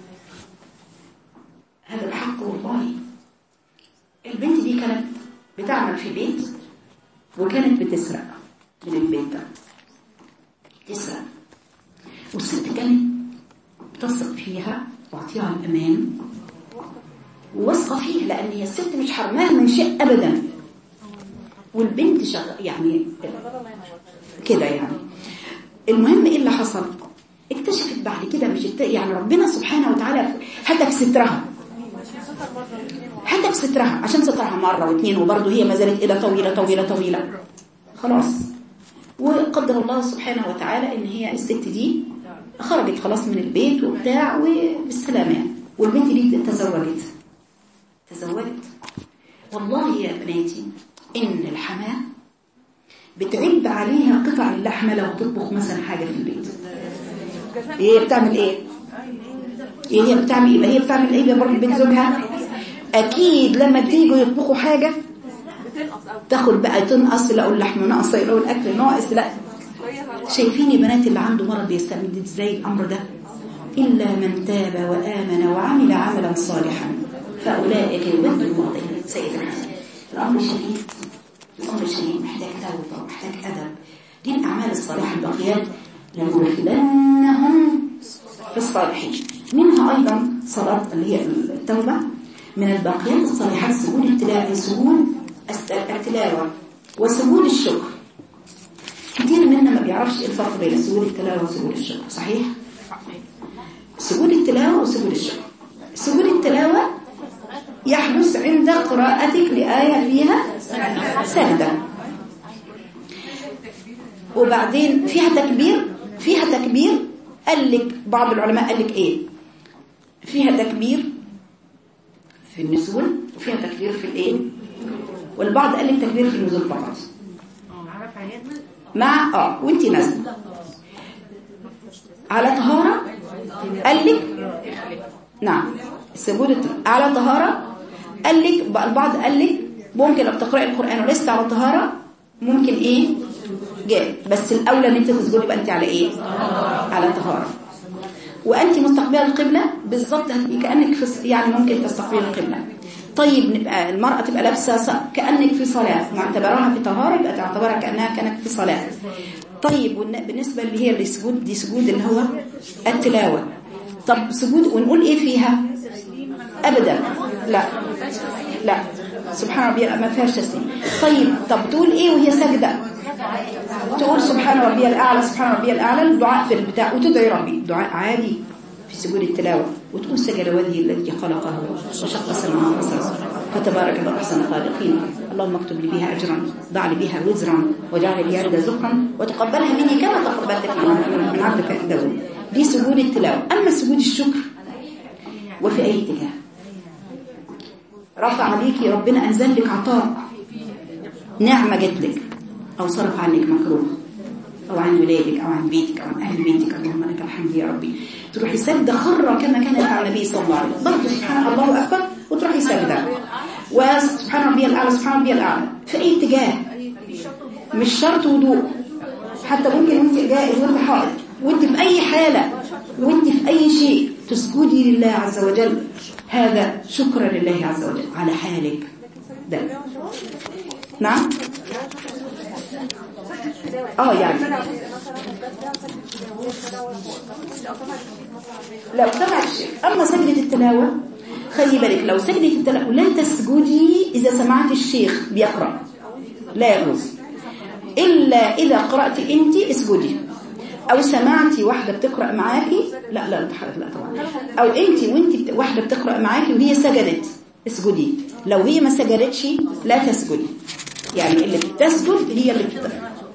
هذا الحق والله البنت دي كانت بتعمل في بيت وكانت بتسرق من البيت ده تسرق والست كانت بتثق فيها وعطيها الأمان وواثقة فيها لأن هي الست مش حرماها من شيء أبدا والبنت شغ... يعني كده يعني المهم ايه اللي حصل اكتشفت بعد كده مش الت... يعني ربنا سبحانه وتعالى هتك سترها هتك سترها عشان سترها مرة واثنين وبرضه هي ما زالت إلى طويلة طويلة طويلة خلاص وقدر الله سبحانه وتعالى ان هي الست دي خرجت خلاص من البيت وبتاع وبالسلامة والبنت دي تزوجت تزوجت والله يا بناتي ان الحماه بتعب عليها قطع اللحمه لو تطبخ مثلا حاجه في البيت هي بتعمل ايه ايه هي بتعمل ايه هي بتعمل ايه بره البيت زوجها اكيد لما تيجوا يطبخوا حاجه تاخد بقى تنقص لا اللحمه ناقصه لا الاكل ناقص لا شايفين يا بنات اللي عنده مرض بيستمد ازاي الامر ده الا من تاب وامن وعمل عملا صالحا فاولئك يبدل الله سيدنا الامر شديد الامر شديد محتاج توبه ومحتاج ادب دي الاعمال الصالحه الباقيات لندخلنهم في الصالحين منها ايضا صلاه اللي هي التوبه من الباقيات الصالحات سجود التلاوه سجود التلاوه وسجود الشكر كتير منا ما بيعرفش الفرق بين سجود التلاوه وسجود الشكر صحيح سجود التلاوه وسجود الشكر سجود التلاوه يحدث عند قراءتك لآية فيها سجدة وبعدين فيها تكبير فيها تكبير قال لك بعض العلماء قال لك ايه فيها تكبير في النزول وفيها تكبير في الايه والبعض قال لك تكبير في النزول فقط مع اه وانت نازله على طهاره قال لك نعم سجود على طهاره قال لك البعض قال لك ممكن لو بتقراي القران ولست على طهاره ممكن ايه جاء بس الاولى ان انت تسجدي يبقى انت على ايه على طهاره وانت مستقبله القبله بالظبط كانك في يعني ممكن تستقبلي القبله طيب نبقى المرأة تبقى لابسة كأنك في صلاة معتبرها في طهارة يبقى تعتبرها كأنها كانت في صلاة طيب بالنسبة اللي هي السجود دي سجود اللي هو التلاوة طب سجود ونقول ايه فيها ابدا لا لا سبحان ربي ما فيهاش تسليم طيب طب تقول ايه وهي ساجده تقول سبحان ربي الاعلى سبحان ربي الاعلى الدعاء في البتاع وتدعي ربي دعاء عادي في سجود التلاوه وتقول سجد وجهي الذي خلقه وشق السماوات والارض فتبارك الله احسن الخالقين اللهم اكتب لي بها اجرا ضع لي بها وزرا واجعل لي عند زخرا وتقبلها مني كما تقبلت من عبدك داود دي سجود التلاوه اما سجود الشكر وفي اي اتجاه رفع عليكي ربنا انزل لك عطاء نعمه جت لك او صرف عنك مكروه او عن ولادك او عن بيتك او عن اهل بيتك اللهم لك الحمد يا ربي تروحي سجده خره كما كانت على النبي صلى الله عليه وسلم برضه سبحان الله اكبر وتروحي سجده وسبحان ربي الاعلى سبحان ربي الاعلى في اي اتجاه مش شرط وضوء حتى ممكن وانت جاي وانت حائض وانت في اي حاله وانت في اي شيء تسجدي لله عز وجل هذا شكرا لله عز وجل على حالك ده نعم اه يعني لو سمع الشيخ اما سجدة التلاوة خلي بالك لو سجدة التلاوة لا تسجدي اذا سمعت الشيخ بيقرأ لا يجوز الا اذا قرأت انت اسجدي او سمعتي واحدة بتقرأ معاكي لا لا لا طبعا او انت وانت واحدة بتقرأ معاكي وهي سجدت اسجدي لو هي ما سجدتش لا تسجدي يعني اللي بتسجد هي اللي بت...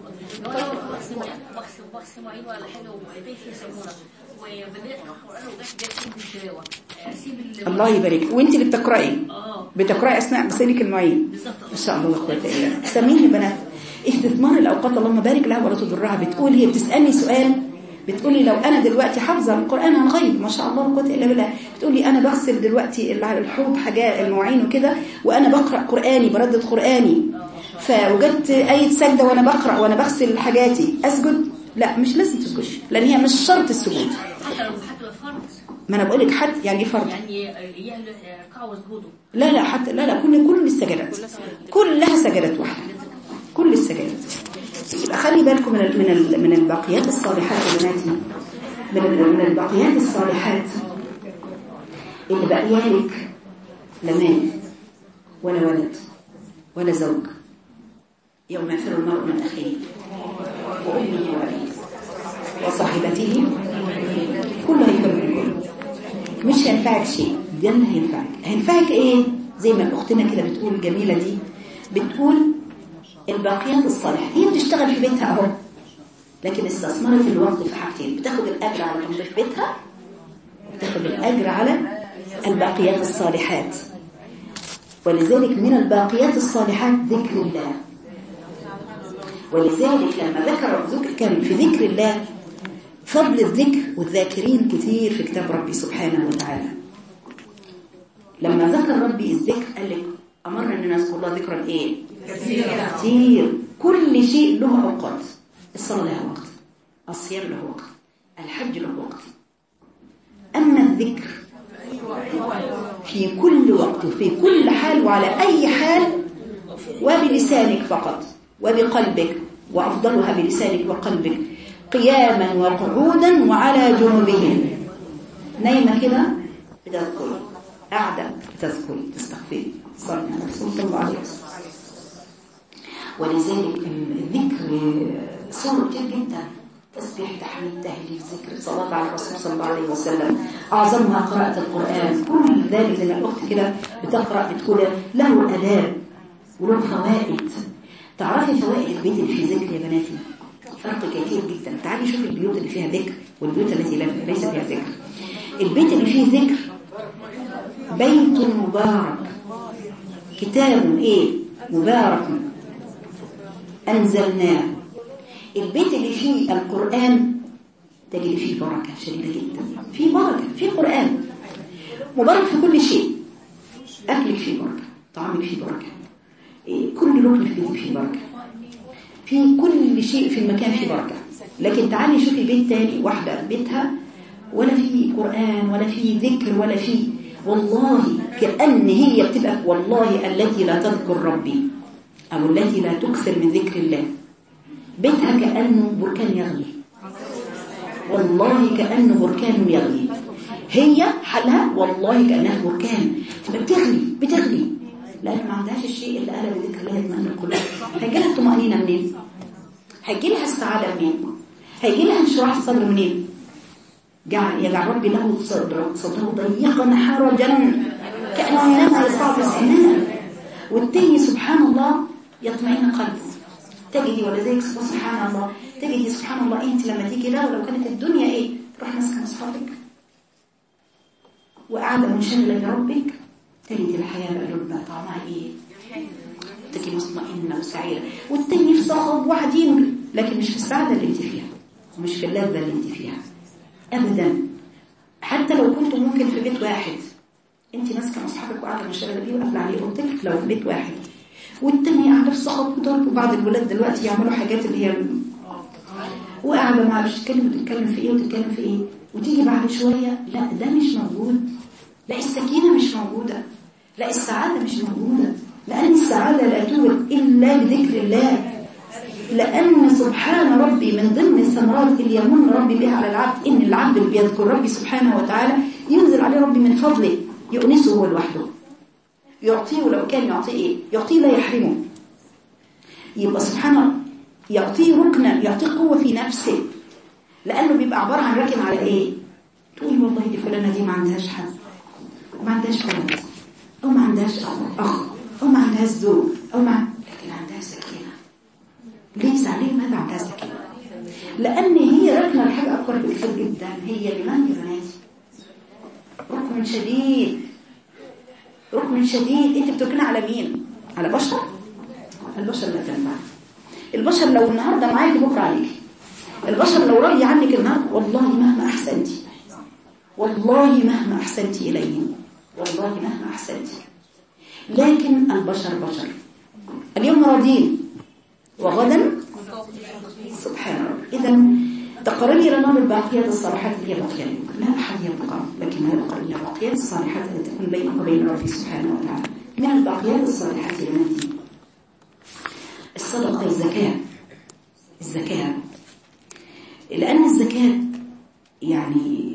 الله يبارك وانت اللي بتقراي بتقراي اثناء غسيلك المواعين ما شاء الله اخواتي ايه سميني البنات استثمار الاوقات اللهم بارك لها ولا تضرها بتقول هي بتسالني سؤال بتقولي لو انا دلوقتي حافظه القران عن غيب ما شاء الله لا قوه الا بالله بتقولي انا بغسل دلوقتي الحوض حاجات المواعين وكده وانا بقرا قراني بردد قراني فوجدت ايه سجده وانا بقرا وانا بغسل حاجاتي اسجد لا مش لازم تسجدي لان هي مش شرط السجود حتى لو حتى فرض ما انا بقول لك حد يعني ايه فرض يعني يهل ركعه وسجوده لا لا حتى لا لا كل كل السجدات كلها سجدات واحده كل السجدات يبقى خلي بالكم من ال من ال من الباقيات الصالحات يا بناتي من ال من الباقيات الصالحات اللي باقيالك لا مال ولا ولد ولا زوج يوم يفر المرء من اخيه وامه وابيه وصاحبته كله هيفر من كله مش هينفعك شيء ده اللي هينفعك هينفعك ايه زي ما اختنا كده بتقول الجميله دي بتقول الباقيات الصالحة هي بتشتغل في بيتها اهو لكن استثمرت الوقت في حاجتين بتاخد الاجر على تنظيف بيتها بتاخد الاجر على الباقيات الصالحات ولذلك من الباقيات الصالحات ذكر الله ولذلك لما ذكر كان في ذكر الله فضل الذكر والذاكرين كتير في كتاب ربي سبحانه وتعالى لما ذكر ربي الذكر قال لك أمرنا أن نذكر الله ذكرا إيه كثير كل شيء له أوقات الصلاة لها وقت الصيام له وقت الحج له وقت أما الذكر في كل وقت في كل حال وعلى أي حال وبلسانك فقط وبقلبك وأفضلها بلسانك وقلبك قياما وقعودا وعلى جنوبهم نايمة كده بتذكري قاعدة بتذكري تستغفري صلى الله عليه وسلم ولذلك الذكر صور كتير جدا تسبيح تحميد تهليل ذكر صلاة على الرسول صلى الله عليه وسلم أعظمها قراءة القرآن كل ذلك زي ما الأخت كده بتقرأ بتقول له آداب وله فوائد تعرفي فوائد البيت اللي فيه ذكر يا بناتي فرق كثير جدا تعالي شوفي البيوت اللي فيها ذكر والبيوت التي ليس فيها ذكر البيت اللي فيه ذكر بيت مبارك كتاب ايه مبارك أنزلناه البيت اللي فيه القرآن تجد فيه بركة شديدة جدا فيه بركة فيه قرآن مبارك في كل شيء أكلك فيه بركة طعامك فيه بركة إيه، كل لقمة في بيتك فيه بركة في كل شيء في المكان فيه بركة لكن تعالي شوفي بيت تاني واحدة بيتها ولا فيه قرآن ولا فيه ذكر ولا فيه والله كأن هي بتبقى والله التي لا تذكر ربي أو التي لا تكثر من ذكر الله بيتها كأنه بركان يغلي والله كأنه بركان يغلي هي حالها والله كأنها بركان تبقى بتغلي بتغلي لأن ما عندهاش الشيء اللي قال بذكر الله يطمئن القلوب هيجي لها الطمأنينة منين؟ هيجي لها السعادة منين؟ هيجي لها انشراح الصدر منين؟ جعل يجعل ربي له صدره صدره ضيقا حرجا كأنه ينام يصعد السماء والتاني سبحان الله يطمئن قلبه تجدي ولذلك سبحان الله تجدي سبحان الله انت لما تيجي له ولو كانت الدنيا ايه تروح ماسكه مصحفك وقاعده منشغله بربك تجدي الحياه بقى لبها طعمها ايه تجي مطمئنه وسعيده والتاني في صخب وحدين لكن مش في السعاده اللي انت فيها ومش في اللذه اللي انت فيها ابدا حتى لو كنتوا ممكن في بيت واحد انت ماسكه مصحفك وقاعده منشغله بيه وقافله عليه اوضتك لو في بيت واحد والتانية قاعدة في صخب وضرب وبعض الولاد دلوقتي يعملوا حاجات اللي هي وقاعدة ما عارفش تتكلم وتتكلم في ايه وتتكلم في ايه وتيجي بعد شوية لا ده مش موجود لا السكينة مش موجودة لا السعادة مش موجودة لأن السعادة لا توجد إلا بذكر الله لأن سبحان ربي من ضمن الثمرات اللي يمن ربي بها على العبد إن العبد اللي بيذكر ربي سبحانه وتعالى ينزل عليه ربي من فضله يؤنسه هو لوحده يعطيه لو كان يعطيه ايه يعطيه لا يحرمه يبقى سبحان الله يعطيه ركنا يعطيه قوة في نفسه لأنه بيبقى عبارة عن راكن على ايه تقول والله دي فلانة دي ما عندهاش حد وما عندهاش ولد أو ما عندهاش أخ أو ما عندهاش زوج أو ما لكن عندها سكينة ليس عليه ماذا عندها سكينة لأن هي راكنة لحاجة أكبر بكثير جدا هي لمن يا بناتي ركن شديد ركن شديد انت بتركنها على مين على بشر البشر لا تنفع البشر لو النهارده معاك بكره عليك البشر لو راضي عنك النهارده والله مهما احسنتي والله مهما احسنتي اليهم والله مهما احسنتي لكن البشر بشر اليوم راضين وغدا سبحان الله اذا تقربي الى نار الباقيات الصالحات اللي هي باقيه لا احد يبقى لكن هذا الى الباقيات الصالحات التي تكون بينك وبين ربي سبحانه وتعالى من الباقيات الصالحات يا بناتي الصدقه الزكاه الزكاه لان الزكاه يعني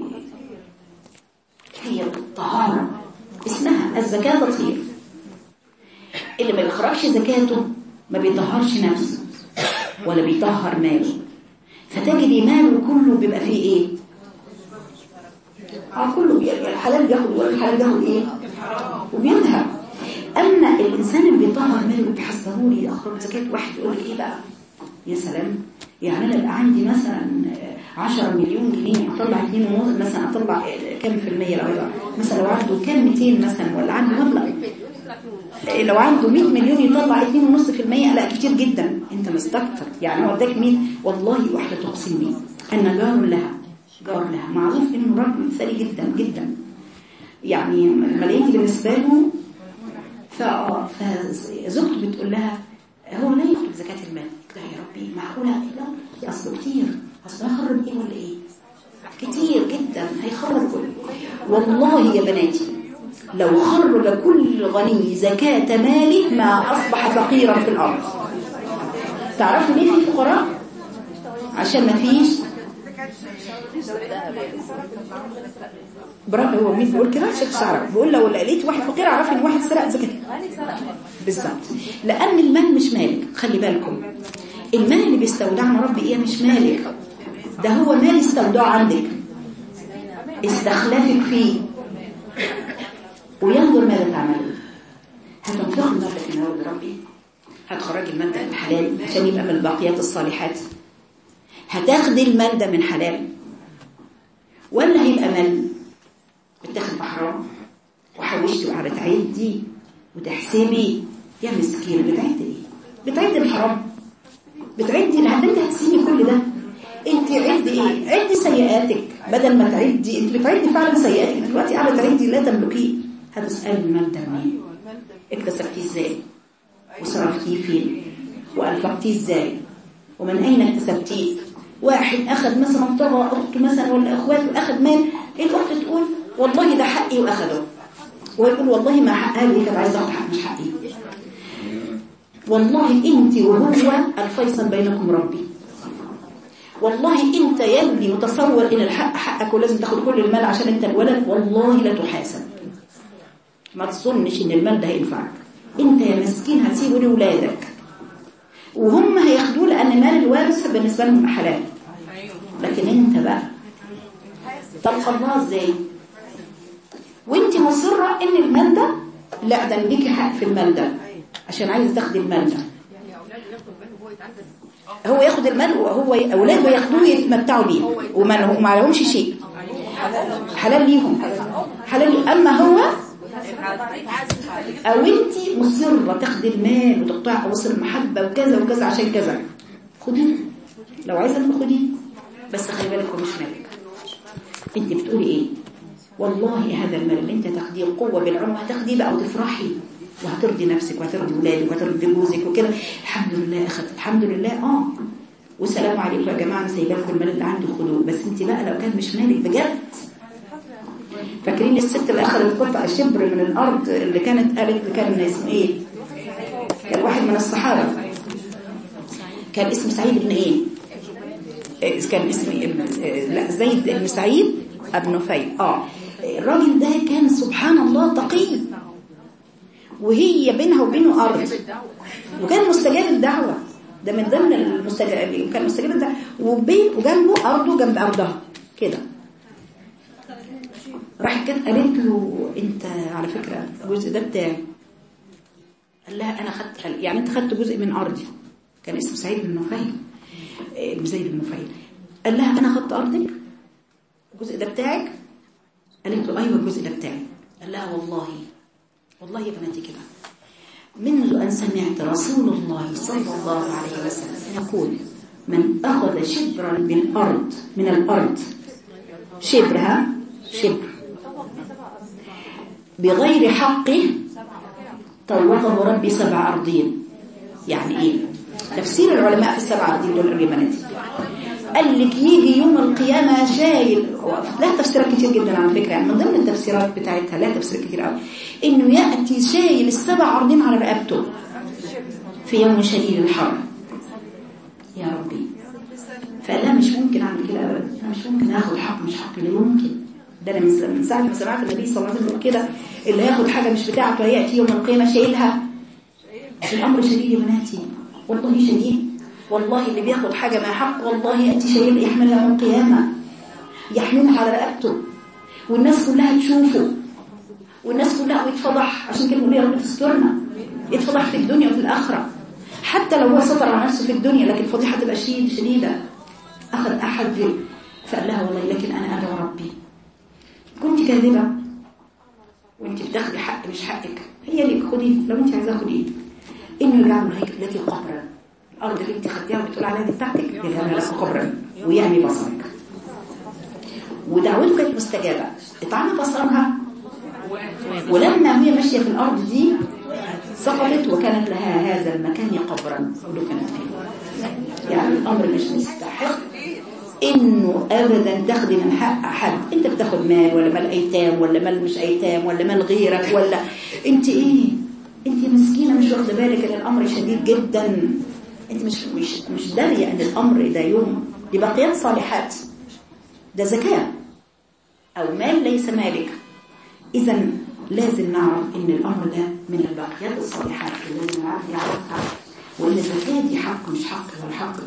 هي الطهاره اسمها الزكاه تطهير اللي ما بيخرجش زكاته ما بيطهرش نفسه ولا بيطهر ماله فتجدي ماله كله بيبقى فيه ايه اه كله بيبقى الحلال بياخد والحلال بياخد ايه وبيذهب اما الانسان اللي بيطهر ماله بيحذروا لي اخرج زكاه واحد يقول لي ايه بقى يا سلام يعني انا يبقى عندي مثلا 10 مليون جنيه اطلع 2 ونص مثلا اطلع كام في المية لو يبقى مثلا لو عنده كام 200 مثلا ولا عنده مبلغ لو عنده 100 مليون يطلع 2.5% لا كتير جدا انت مستكتر يعني هو اداك 100 والله واحده تقسم لي ان جار لها جار لها معروف انه رجل مثالي جدا جدا يعني ملايين بالنسبه له فزوجته بتقول لها هو لا يخرج زكاه المال لا يا ربي معقوله لا اصله كتير اصل هيخرب ايه ولا ايه كتير جدا هيخرب كل والله يا بناتي لو خرج كل غني زكاة ماله ما أصبح فقيرا في الأرض تعرفوا ليه في فقراء عشان ما فيش برافو هو مين بيقول كده شيخ شعرك بيقول لو لقيت واحد فقير اعرف ان واحد سرق زكاه بالظبط لان المال مش مالك خلي بالكم المال اللي بيستودعنا ربي ايه مش مالك ده هو مال استودعه عندك استخلافك فيه وينظر ماذا تعملون هتنفق المال في نور ربي هتخرجي المال ده من حلال عشان يبقى من الباقيات الصالحات هتاخدي المال ده من حلال ولا هيبقى مال بتاخد بحرام وحوشتي وقاعده تعدي وتحسبي يا مسكين بتعدي ايه بتعدي الحرام بتعدي لحد انت هتسيبي كل ده انت عدي ايه عدي سيئاتك بدل ما تعدي انت بتعدي فعلا سيئاتك دلوقتي قاعده تعدي لا تملكيه هتسالي المال ده منين اكتسبتيه ازاي وصرفتيه فين وانفقتيه ازاي ومن اين اكتسبتيه واحد اخذ مثلا طغى اخته مثلا ولا اخواته اخذ مال الاخت تقول والله ده حقي واخده ويقول والله ما حقها لي كانت عايزه اخد حق مش حقي والله انت وهو الفيصل بينكم ربي والله انت يا ابني متصور ان الحق حقك ولازم تاخد كل المال عشان انت الولد والله لا تحاسب ما تظنش ان المال ده هينفعك انت يا مسكين هتسيبه لاولادك وهم هياخدوه لان مال الوارث بالنسبه لهم حلال لكن انت بقى تلقى الله ازاي وانت مصره ان المال ده لا ده ليكي حق في المال ده عشان عايز تاخدي المال ده هو ياخد المال وهو اولاده ياخدوه يتمتعوا بيه وما ما لهمش شيء حلال ليهم حلال لي. اما هو او انت مصره تاخدي المال وتقطعي اواصر المحبه وكذا وكذا عشان كذا خديه لو عايزه خديه بس خلي بالك هو مش مالك انت بتقولي ايه والله هذا المال اللي انت تاخديه قوه بالعمر هتاخديه بقى وتفرحي وهترضي نفسك وهترضي ولادك وهترضي جوزك وكده الحمد لله اخذت الحمد لله اه والسلام عليكم يا جماعه انا سايبه لكم المال اللي عندي خدوه بس انت بقى لو كان مش مالك بجد فاكرين الست اللي اخذت قطع شبر من الارض اللي كانت قالت كان اسمه ايه كان واحد من الصحابه كان اسمه سعيد بن ايه كان اسمه ابن لا زيد بن سعيد ابن نفيل اه الراجل ده كان سبحان الله تقي وهي بينها وبينه أرض وكان مستجاب الدعوة ده من ضمن المستجابين وكان مستجاب الدعوة وبين وجنبه أرضه جنب أرضها كده راحت كده قالت له انت على فكرة الجزء ده بتاعي قال لها انا خدت يعني انت خدت جزء من ارضي كان اسمه سعيد بن نفيل ابن زيد بن نفيل قال لها انا خدت ارضك الجزء ده بتاعك قالت له ايوه الجزء ده بتاعي قال لها والله والله يا بناتي كده منذ أن سمعت رسول الله صلى الله عليه وسلم يقول من أخذ شبرا من أرض من الأرض شبرها شبر بغير حقه طوقه ربي سبع أرضين يعني إيه تفسير العلماء في السبع أرضين دول يا بناتي قال لك يجي يوم القيامة شايل لها تفسيرات كتير جدا على فكرة يعني من ضمن التفسيرات بتاعتها لها تفسير كتير قوي انه يأتي شايل السبع أرضين على رقبته في يوم شديد الحر يا ربي فده مش ممكن اعمل كده ابدا انا مش ممكن اخد حق مش حق لا يمكن ده انا من ساعه ما سمعت النبي صلى الله عليه وسلم كده اللي هياخد حاجه مش بتاعته هياتي يوم القيامه شايلها الامر شديد يا بناتي والله شديد والله اللي بياخد حاجة ما حق والله يأتي شيء يحملها يوم القيامة يحملها على رقبته والناس كلها تشوفه والناس كلها ويتفضح عشان كده بيقول يا رب تسترنا يتفضح في الدنيا وفي الآخرة حتى لو هو سطر على نفسه في الدنيا لكن الفضيحة تبقى شديد شديدة أخذ أحد فقال لها والله لكن أنا أدعو ربي كنت كاذبة وانت بتاخدي حق مش حقك هي ليك خديه لو انت عايزاه خديه انه يجعل هيك لك قبرا الارض اللي انت خدتيها وبتقول عليها دي بتاعتك يجعلها لك قبرا ويعمي بصرك ودعوته كانت مستجابه اتعمى بصرها ولما هي ماشيه في الارض دي سقطت وكانت لها هذا المكان قبرا ودفنت فيه يعني الامر مش مستحق انه ابدا تاخدي من حق حد انت بتاخد مال ولا مال ايتام ولا مال مش ايتام ولا مال غيرك ولا انت ايه انت مسكينه مش واخده بالك ان الامر شديد جدا انت مش مش مش داريه ان الامر ده يوم دي بقيات صالحات ده زكاه او مال ليس مالك اذا لازم نعرف ان الامر ده من البقيات الصالحات اللي لازم العبد يعرفها وان الزكاه دي حق مش حق ولا حق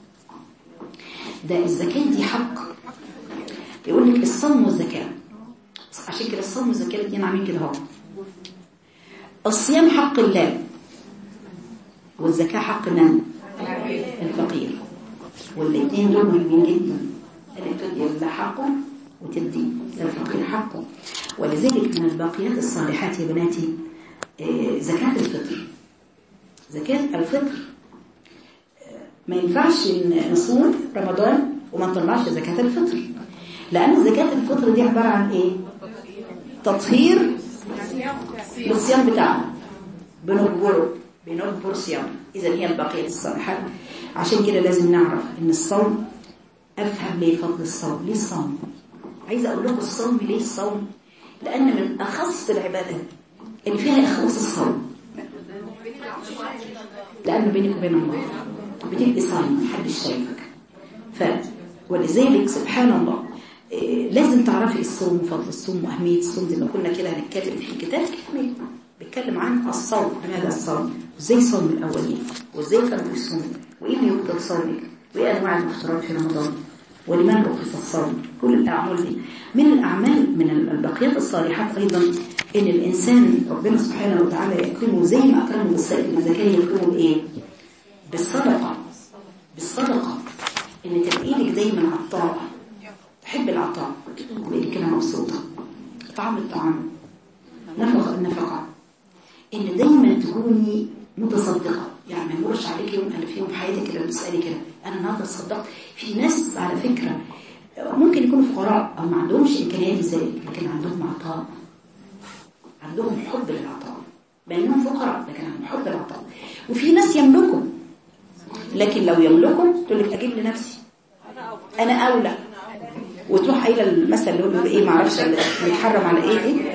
ده الزكاة دي حق يقول لك الصوم والزكاة عشان كده الصوم والزكاة الاثنين عاملين كده اهو الصيام حق الله والزكاة حق من؟ الفقير والاثنين دول مهمين جدا اللي تدي لله حقه وتدي للفقير حقه ولذلك من الباقيات الصالحات يا بناتي آه، زكاة الفطر زكاة الفطر ما ينفعش نصوم رمضان وما نطلعش زكاة الفطر لأن زكاة الفطر دي عبارة عن إيه؟ تطهير للصيام بتاعنا بنجبره بنجبر صيام إذا هي البقية الصالحات عشان كده لازم نعرف إن الصوم أفهم ليه فضل الصوم ليه الصوم عايزة أقول لكم الصوم ليه الصوم لأن من أخص العبادات اللي فيها إخلاص الصوم لأنه بينك وبين الله بتبقي صايم محدش شايفك ف ولذلك سبحان الله إيه لازم تعرفي الصوم وفضل الصوم وأهمية الصوم زي ما كنا كده هنتكلم في كتاب كامل بيتكلم عن الصوم لماذا الصوم وازاي صوم الأولين وازاي كانوا بيصوموا وايه اللي يفضل صومك وايه أنواع المفطرات في رمضان ولمن رخص الصوم كل الأعمال دي من الأعمال من البقيات الصالحات أيضا إن الإنسان ربنا سبحانه وتعالى يكرمه زي ما أكرمه بالزكاة يكرمه بإيه؟ بالصدقة بالصدقة ان تبقى ايدك دايما عطاء تحب العطاء وايدك كده مبسوطة طعم الطعام نفقة النفقة ان دايما تكوني متصدقة يعني ما يمرش عليك يوم انا في يوم حياتك كده بتسألي كده انا النهارده صدقت في ناس على فكرة ممكن يكونوا فقراء او ما عندهمش امكانيات ذلك لكن عندهم عطاء عندهم حب للعطاء بينهم فقراء لكن عندهم حب للعطاء وفي ناس يملكوا لكن لو يملكوا تقول لك اجيب لنفسي انا اولى وتروح قايله المثل اللي هو بيقول ايه ما اعرفش اللي بيتحرم على ايه ايه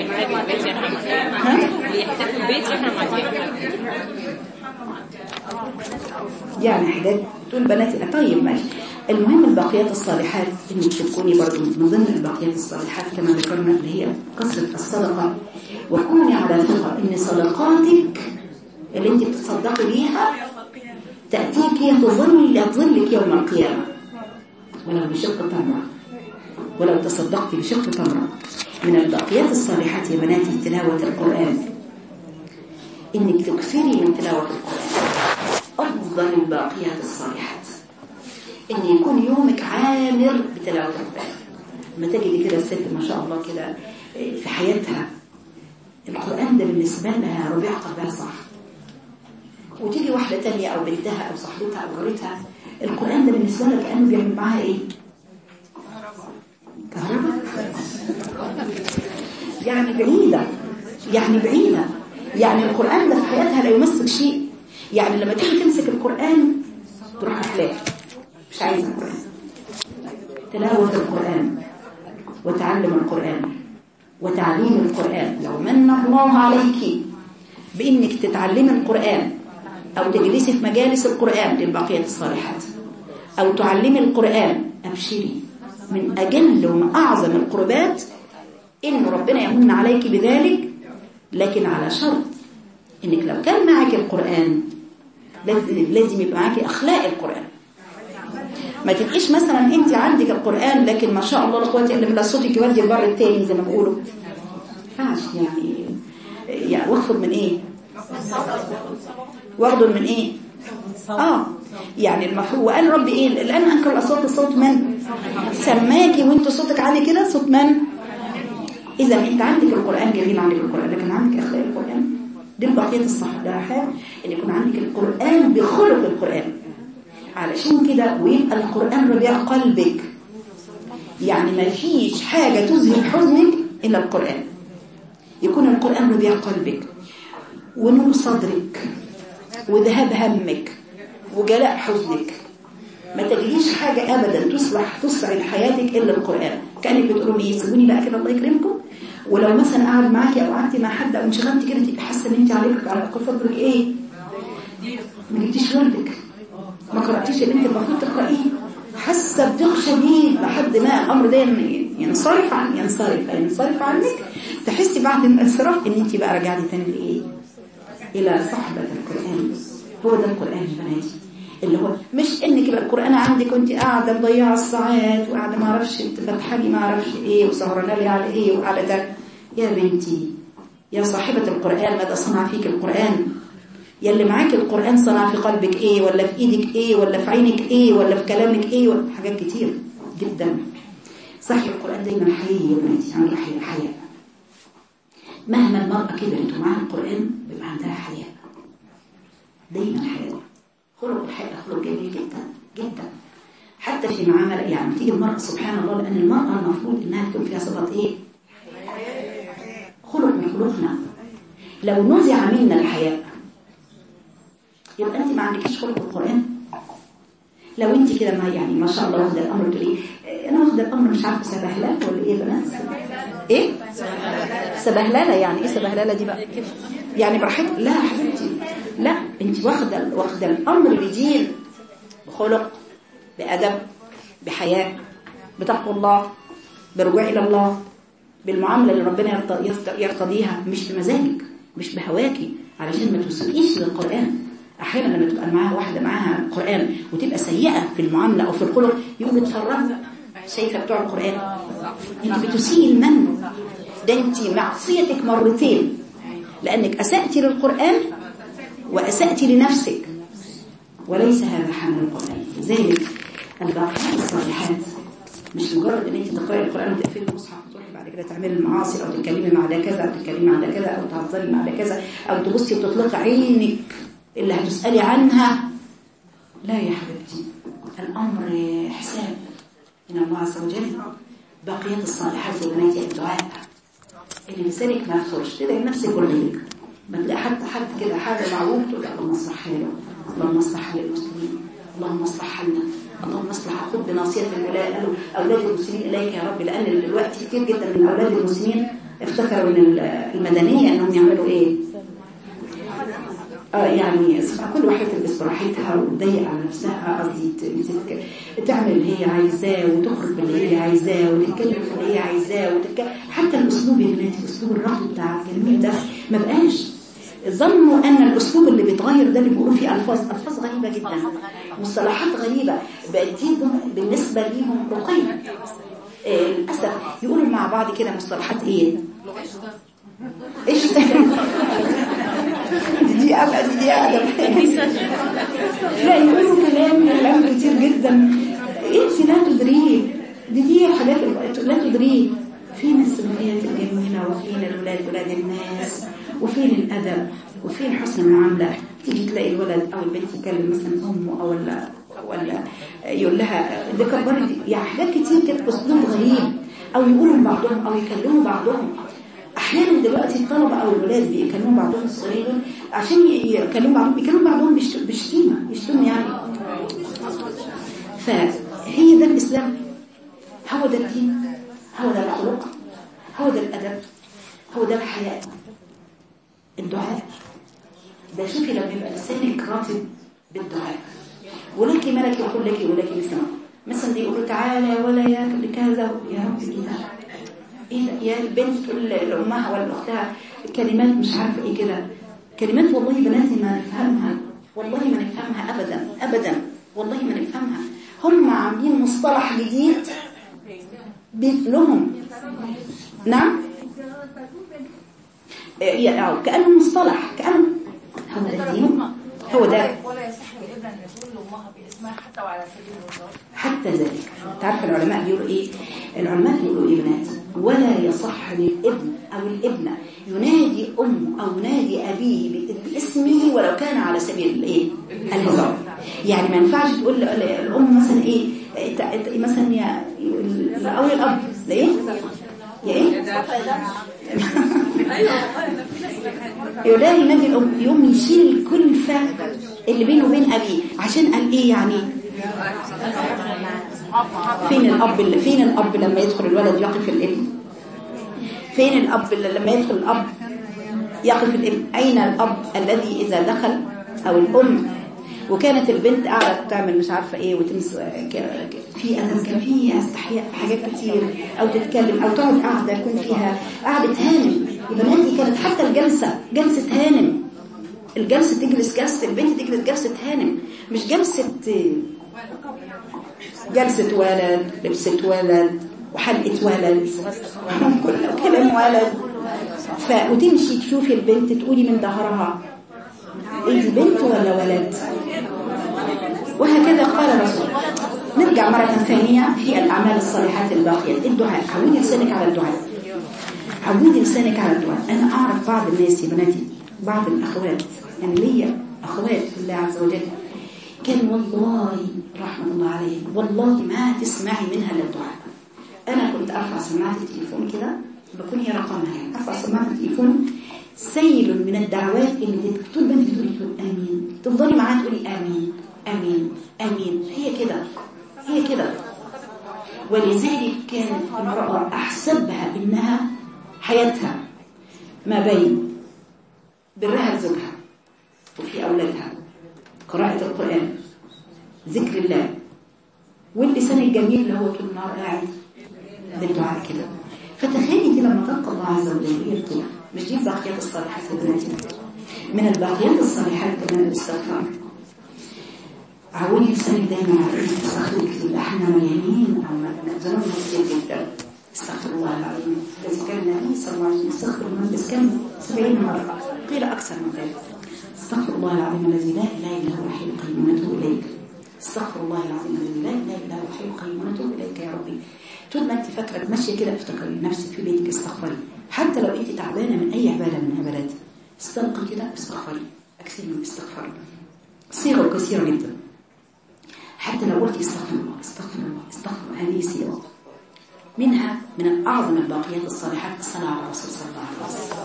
ها يعني حاجات تقول بناتي طيب ماشي المهم الباقيات الصالحات انك تكوني برضو من ضمن الباقيات الصالحات كما ذكرنا اللي هي كثره الصدقه وكوني على ثقه ان صدقاتك اللي انت بتصدقي بيها تأتيك يظل يظلك يوم القيامة ولو بشق تمرة ولو تصدقت بشق تمرة من الباقيات الصالحات يا بناتي تلاوة القرآن إنك تكثري من تلاوة القرآن أفضل الباقيات الصالحات إن يكون يومك عامر بتلاوة القرآن لما تجدي كده الست ما شاء الله كده في حياتها القرآن ده بالنسبة لها ربيع قلبها صح وتيجي واحدة تانية أو بنتها أو صاحبتها أو جارتها القرآن ده بالنسبة لها كأنه بيعمل معاها إيه؟ كهرباء يعني بعيدة يعني بعيدة يعني القرآن ده في حياتها لا يمسك شيء يعني لما تيجي تمسك القرآن تروح أفلاك مش عايزة القرآن تلاوة القرآن وتعلم القرآن وتعليم القرآن لو من الله عليك بإنك تتعلمي القرآن أو تجلسي في مجالس القرآن للبقية الصالحات أو تعلمي القرآن أبشري من أجل وأعظم القربات إن ربنا يمن عليك بذلك لكن على شرط إنك لو كان معك القرآن لازم يبقى معك أخلاق القرآن ما تبقيش مثلا انت عندك القرآن لكن ما شاء الله لا قوه الا بالله صوتك يودي البر التاني زي ما بيقولوا فاش يعني يعني واخد من ايه واخده من ايه اه يعني المفروض وقال ربي ايه الان انكر الاصوات الصوت من سماكي وانت صوتك عالي كده صوت من اذا انت عندك القران جميل عندك القران لكن عندك اخلاق القران دي البقيه الصحيحه ان يكون عندك القران بخلق القران علشان كده ويبقى القران ربيع قلبك يعني ما فيش حاجه تذهب حزنك الا القران يكون القران ربيع قلبك ونور صدرك وذهاب همك وجلاء حزنك ما تجديش حاجة أبدا تصلح تسعد حياتك إلا القرآن كأنك بتقولوا لي سيبوني بقى كده الله يكرمكم ولو مثلا قعد معاكي أو قعدتي مع حد أو انشغلتي كده تبقي حاسة إن أنت عليك على كل فضلك إيه ما جبتيش وردك ما قرأتيش اللي أنت المفروض تقرأيه حاسة بضيق شديد لحد ما الأمر ده ينصرف عن ينصرف ينصرف عنك تحسي بعد الانصراف إن أنت بقى رجعتي تاني لإيه إلى صحبة القرآن هو ده القرآن يا بناتي اللي هو مش انك يبقى القرآن عندك وانت قاعدة مضيعة الساعات وقاعدة ما اعرفش فاتحة لي ما اعرفش ايه وسهرانة لي على ايه وعلى ده يا بنتي يا صاحبة القرآن ماذا صنع فيك القرآن يا اللي معاك القرآن صنع في قلبك ايه ولا في ايدك ايه ولا في عينك ايه ولا في كلامك ايه ولا حاجات كتير جدا صحيح القرآن دايما حقيقي يا بنتي عن الحياة الحياة مهما المرأة كبرت ومعها القرآن بيبقى عندها حياة دايما حياة خلق الحياة خلق جميل جدا جدا حتى في معاملة يعني تيجي المرأة سبحان الله لأن المرأة المفروض إنها تكون فيها صفات إيه خلق من خلقنا لو نزع منا الحياء يبقى أنت ما عندكيش خلق القرآن لو أنت كده ما يعني ما شاء الله واخدة الأمر تقولي أنا واخدة الأمر مش عارفة سبهلال ولا إيه يا بنات إيه سبهلالة يعني إيه سبهلالة دي بقى يعني براحتك لا يا حبيبتي لا انت واخده واخده الامر بدين بخلق بادب بحياء بتقوى الله برجوع الى الله بالمعامله اللي ربنا يرتضيها مش بمزاجك مش بهواكي علشان ما تسيئيش للقران احيانا لما تبقى معاها واحده معاها قران وتبقى سيئه في المعامله او في الخلق يقوم يتفرج شايفه بتوع القران انت بتسيئي المن ده انت معصيتك مرتين لانك اساتي للقران وأسأتي لنفسك وليس هذا حمل القرآن لذلك الباقيات الصالحات مش مجرد ان انت تقرأي القرآن وتقفلي المصحف وتروحي بعد كده تعملي المعاصي او تتكلمي مع ده كذا او تتكلمي مع ده كذا او تهزري مع ده كذا او تبصي وتطلقي عينك اللي هتسألي عنها لا يا حبيبتي الأمر حساب من الله عز وجل باقيات الصالحات يا بناتي الدعاء اللي لسانك ما يخرج تدعي نفسك ولديك ما تلاقي حتى حد كده حاجة معروف تقول اللهم اصلح حاله اللهم اصلح حال المسلمين اللهم اصلح حالنا اللهم اصلح خذ بناصية الولاء أولاد المسلمين إليك يا رب لأن دلوقتي كتير جدا من أولاد المسلمين افتكروا من المدنية أنهم يعملوا إيه آه يعني كل واحدة تلبس براحتها وتضيق على نفسها قصدي تعمل اللي هي عايزاه وتخرج باللي هي عايزاه وتتكلم في اللي هي عايزاه وتتكلم حتى الأسلوب يا بناتي الأسلوب الرفض بتاع الجميل ده ما بقاش ظنوا أن الأسلوب اللي بيتغير ده اللي بيقولوا فيه ألفاظ ألفاظ غريبة جدا مصطلحات غريبة بقت دي بالنسبة ليهم رقي آه للأسف يقولوا مع بعض كده مصطلحات إيه إيش دي أبقى دي أدب لا يقولوا كلام كلام كتير جدا انت لا تدريه دي دي حاجات لا تدريه فين السلوكيات الجميلة وفين الولاد ولاد الناس وفين الأدب وفين حسن المعاملة تيجي تلاقي الولد أو البنت يكلم مثلا أمه أو ولا ولا يقول لها ده كبرت يعني حاجات كتير كده أسلوب غريب أو يقولوا بعضهم أو يكلموا بعضهم احيانا دلوقتي الطلبه او الولاد بيكلموا بعضهم الصغيرين عشان يكلموا بعضهم بيكلموا بعضهم بشتيمه يشتموا يعني فهي ده الاسلام هو ده الدين هو ده الخلق هو ده الادب هو ده الحياء الدعاء ده شوفي لما يبقى لسانك راتب بالدعاء ولك ملك يقول لك ولك لسان مثلا دي يقول تعالى ولا يا كذا يا رب كده ايه ده يا البنت تقول لامها ولا لاختها كلمات مش عارفه ايه كده كلمات والله بناتي ما نفهمها والله ما نفهمها ابدا ابدا والله ما نفهمها هم عاملين مصطلح جديد لهم نعم يعني كانه مصطلح كانه هو ده الدين هو ده ولا يصح للابن ان يقول لامها باسمها حتى وعلى سبيل الهزار حتى ذلك تعرف العلماء بيقولوا ايه العلماء بيقولوا ايه بنات ولا يصح للابن او الابنه ينادي ام او ينادي ابيه باسمه ولو كان على سبيل الايه الهزار يعني ما ينفعش تقول الام مثلا ايه مثلا يا او الاب ده ايه يا ايه يلاقي نادي الام يوم يشيل الكلفه اللي بينه وبين ابيه عشان قال ايه يعني فين الأب اللي فين الأب لما يدخل الولد يقف الابن فين الأب اللي لما يدخل الأب يقف الابن أين الأب الذي إذا دخل أو الأم وكانت البنت قاعدة تعمل مش عارفة ايه وتمس ك- ك- في أدب كان في استحياء في حاجات كتير أو تتكلم أو تقعد قاعدة يكون فيها قاعدة هانم البنات دي كانت حتى الجلسة جلسة هانم الجلسة تجلس جلسة البنت تجلس جلسة هانم مش جلسة جلسة ولد لبسة ولد وحلقة ولد كله كلام ولد ف... وتمشي تشوفي البنت تقولي من ظهرها ايه دي بنت ولا ولد وهكذا قال الرسول نرجع مرة ثانية في الأعمال الصالحات الباقية الدعاء عودي لسانك على الدعاء عودي لسانك على الدعاء أنا أعرف بعض الناس يا بناتي بعض الأخوات يعني ليا أخوات في الله عز وجل كان والله رحمة الله عليه والله ما تسمعي منها إلا الدعاء أنا كنت أرفع سماعة التليفون كده بكون هي رقمها يعني أرفع سماعة التليفون سيل من الدعوات اللي تت- طول ما انت بتقولي تقول آمين تفضلي معاها تقولي آمين آمين آمين هي كده هي كده ولذلك كانت امرأة أحسبها إنها حياتها ما بين برها لزوجها وفي أولادها قراءة القرآن ذكر الله واللسان الجميل اللي هو طول النهار قاعد بالدعاء كده فتخيلي دي لما تلقى الله عز وجل هي الطول مش دي الباقيات الصالحات يا بناتي من الباقيات الصالحات كمان الاستغفار عودي لسانك دايما على انك تستغفري كتير احنا مليانين او ذنوبنا كتير جدا استغفر الله العظيم الذي كان النبي صلى الله عليه وسلم يستغفر من بس كم 70 مره قيل اكثر من ذلك استغفر الله العظيم الذي لا اله الا هو الحي القيوم ونتوب اليك استغفر الله العظيم الذي لا اله الا هو الحي القيوم ونتوب اليك يا ربي طول ما انت فاكره ماشيه كده افتكري نفسك في بيتك استغفري حتى لو انت تعبانه من اي عباده من العبادات استلقي كده استغفري اكثري من الاستغفار صيغه كثيره جدا حتى لو قلت استغفر الله استغفر الله استغفر الله هذه صيغه منها من اعظم الباقيات الصالحات الصلاه على الرسول صلى الله عليه وسلم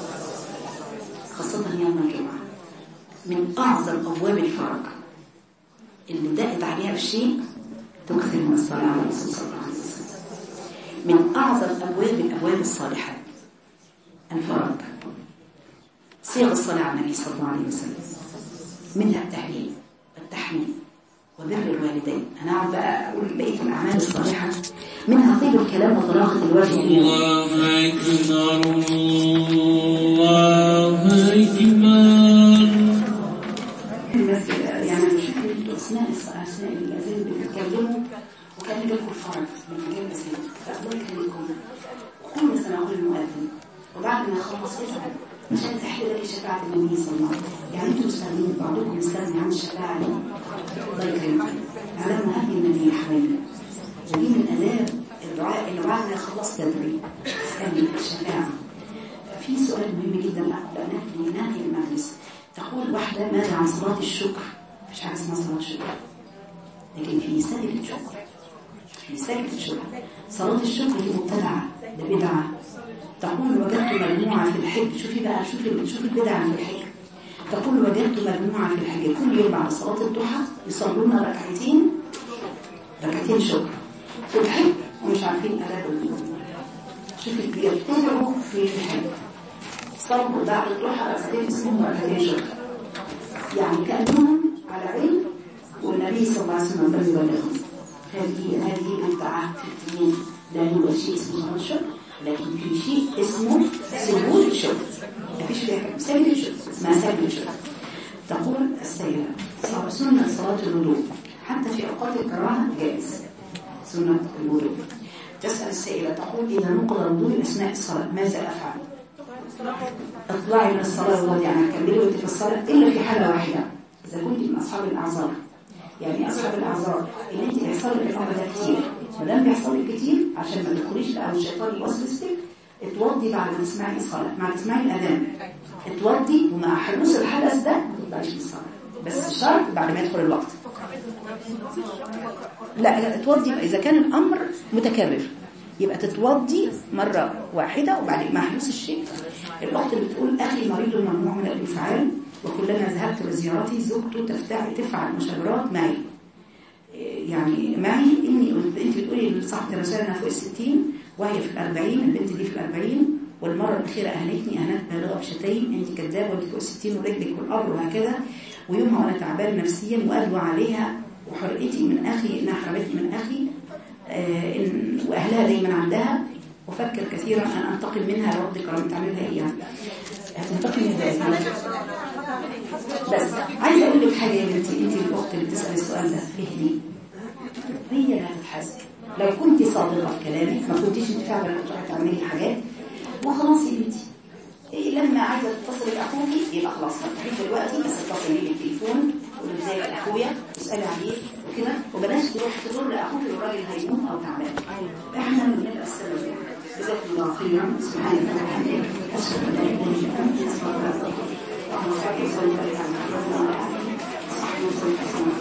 خاصه يوم الجمعه من اعظم ابواب الفرج اللي دقت عليها الشيء تكثر من الصلاه على الرسول صلى الله عليه وسلم من أعظم أبواب الأبواب الصالحة الفرج صيغ الصلاة على النبي صلى الله عليه وسلم منها التهليل التحميد وبر الوالدين أنا أقعد بقى أقول بقية الأعمال الصالحة منها طيب الكلام وطلاقة الوجه الله أكبر الله أكبر بس يعني مش فاكر أثناء أثناء الأذان بتتكلموا وكان لكم الفرج من غير مسجد فأقول كلمكم كل سنة أقول المؤذن وبعد ما أخلص يسأل عشان تحل لك شفاعة النبي صلى الله عليه وسلم يعني أنتم مستغنين بعضكم مستغني عن الشفاعة دي الله يكرمك علمنا هدي النبي يا حبايبي ودي من آداب الدعاء اللي بعد ما خلصت تدري استني الشفاعة في سؤال مهم جدا لا ننهي المجلس تقول واحدة ماذا عن صلاة الشكر مش حاجة اسمها صلاة الشكر لكن في سجدة الشكر في سجدة الشكر صلاة الشكر دي مبتدعة ده بدعة تقول وجدت مجموعة في الحج شوفي بقى شوفي شوفي البدعة في الحج تقول وجدت مجموعة في الحج كل يوم بعد صلاة الضحى يصلون ركعتين ركعتين شكر في الحج ومش عارفين أداب شوفي بيبتدعوا في الحج صلوا بعد الضحى ركعتين اسمهم ركعتين شكر يعني كأنهم على علم والنبي صلى الله عليه وسلم لم يبلغهم هذه هذه البدعات في الدين لا هو شيء اسمه صلاة الشكر لكن في شيء اسمه سجود الشكر ما فيش فيها كلام سجد الشكر اسمها سجد الشكر تقول السيدة صار سنة صلاة الوضوء حتى في أوقات الكراهة جائز سنة الوضوء تسأل السائلة تقول إذا نقض الوضوء أثناء الصلاة ماذا أفعل؟ اطلعي من الصلاة وضعي يعني كملي وانت في الصلاة إلا في حالة واحدة إذا كنت من أصحاب الأعذار يعني أصحاب الأعذار اللي أنت بيحصل لك الأمر ده كتير ما دام بيحصل لك كتير عشان ما تدخليش بقى الشيطان يوسوسك اتوضي بعد ما تسمعي الصلاة مع تسمعي الأذان اتوضي ومع حدوث الحدث ده ما تطلعيش من الصلاة بس الشرط بعد ما يدخل الوقت لا لا اتوضي بقى إذا كان الأمر متكرر يبقى تتوضي مرة واحدة وبعد ما حدوث الشيء الأخت اللي بتقول أخي مريض ممنوع من الانفعال وكلما ذهبت لزيارته زوجته تفتع تفعل مشاورات معي يعني معي اني قلت انت بتقولي لصاحبه الرسالة انها فوق الستين وهي في الأربعين البنت دي في الأربعين والمرة الأخيرة أهنتني أهانات بالغة بشتين أنت كذابة وأنت فوق الستين ورجلك في الأرض وهكذا ويومها وأنا تعبان نفسيا وأدعو عليها وحرقتي من أخي إنها حرمتني من أخي آه إن وأهلها دايما عندها وفكر كثيرا أن أنتقم منها لرد كرامة تعملها إيه يعني هتنتقم ازاي بس عايزه اقول لك حاجه يا بنتي انت الاخت اللي بتسال السؤال ده اهدي هي اللي هتتحاسب لو كنت صادقه في كلامك ما كنتيش انت فعلا كنت رايحه تعملي حاجات وخلاص يا بنتي إيه لما عايزه تتصلي باخوكي يبقى خلاص ما تفتحيش دلوقتي بس اتصلي بيه بالتليفون قولي ازيك يا اخويا اسالي عليه وكده وبلاش تروح تزور لاخوك الراجل هيموت او تعبان احنا اللي بنبقى السبب جزاكم الله خيرا سبحانك وبحمدك اشهد ان لا اله الا انت استغفرك واتوب اليك اللهم صل وسلم وبارك على محمد وعلى اله وصحبه وسلم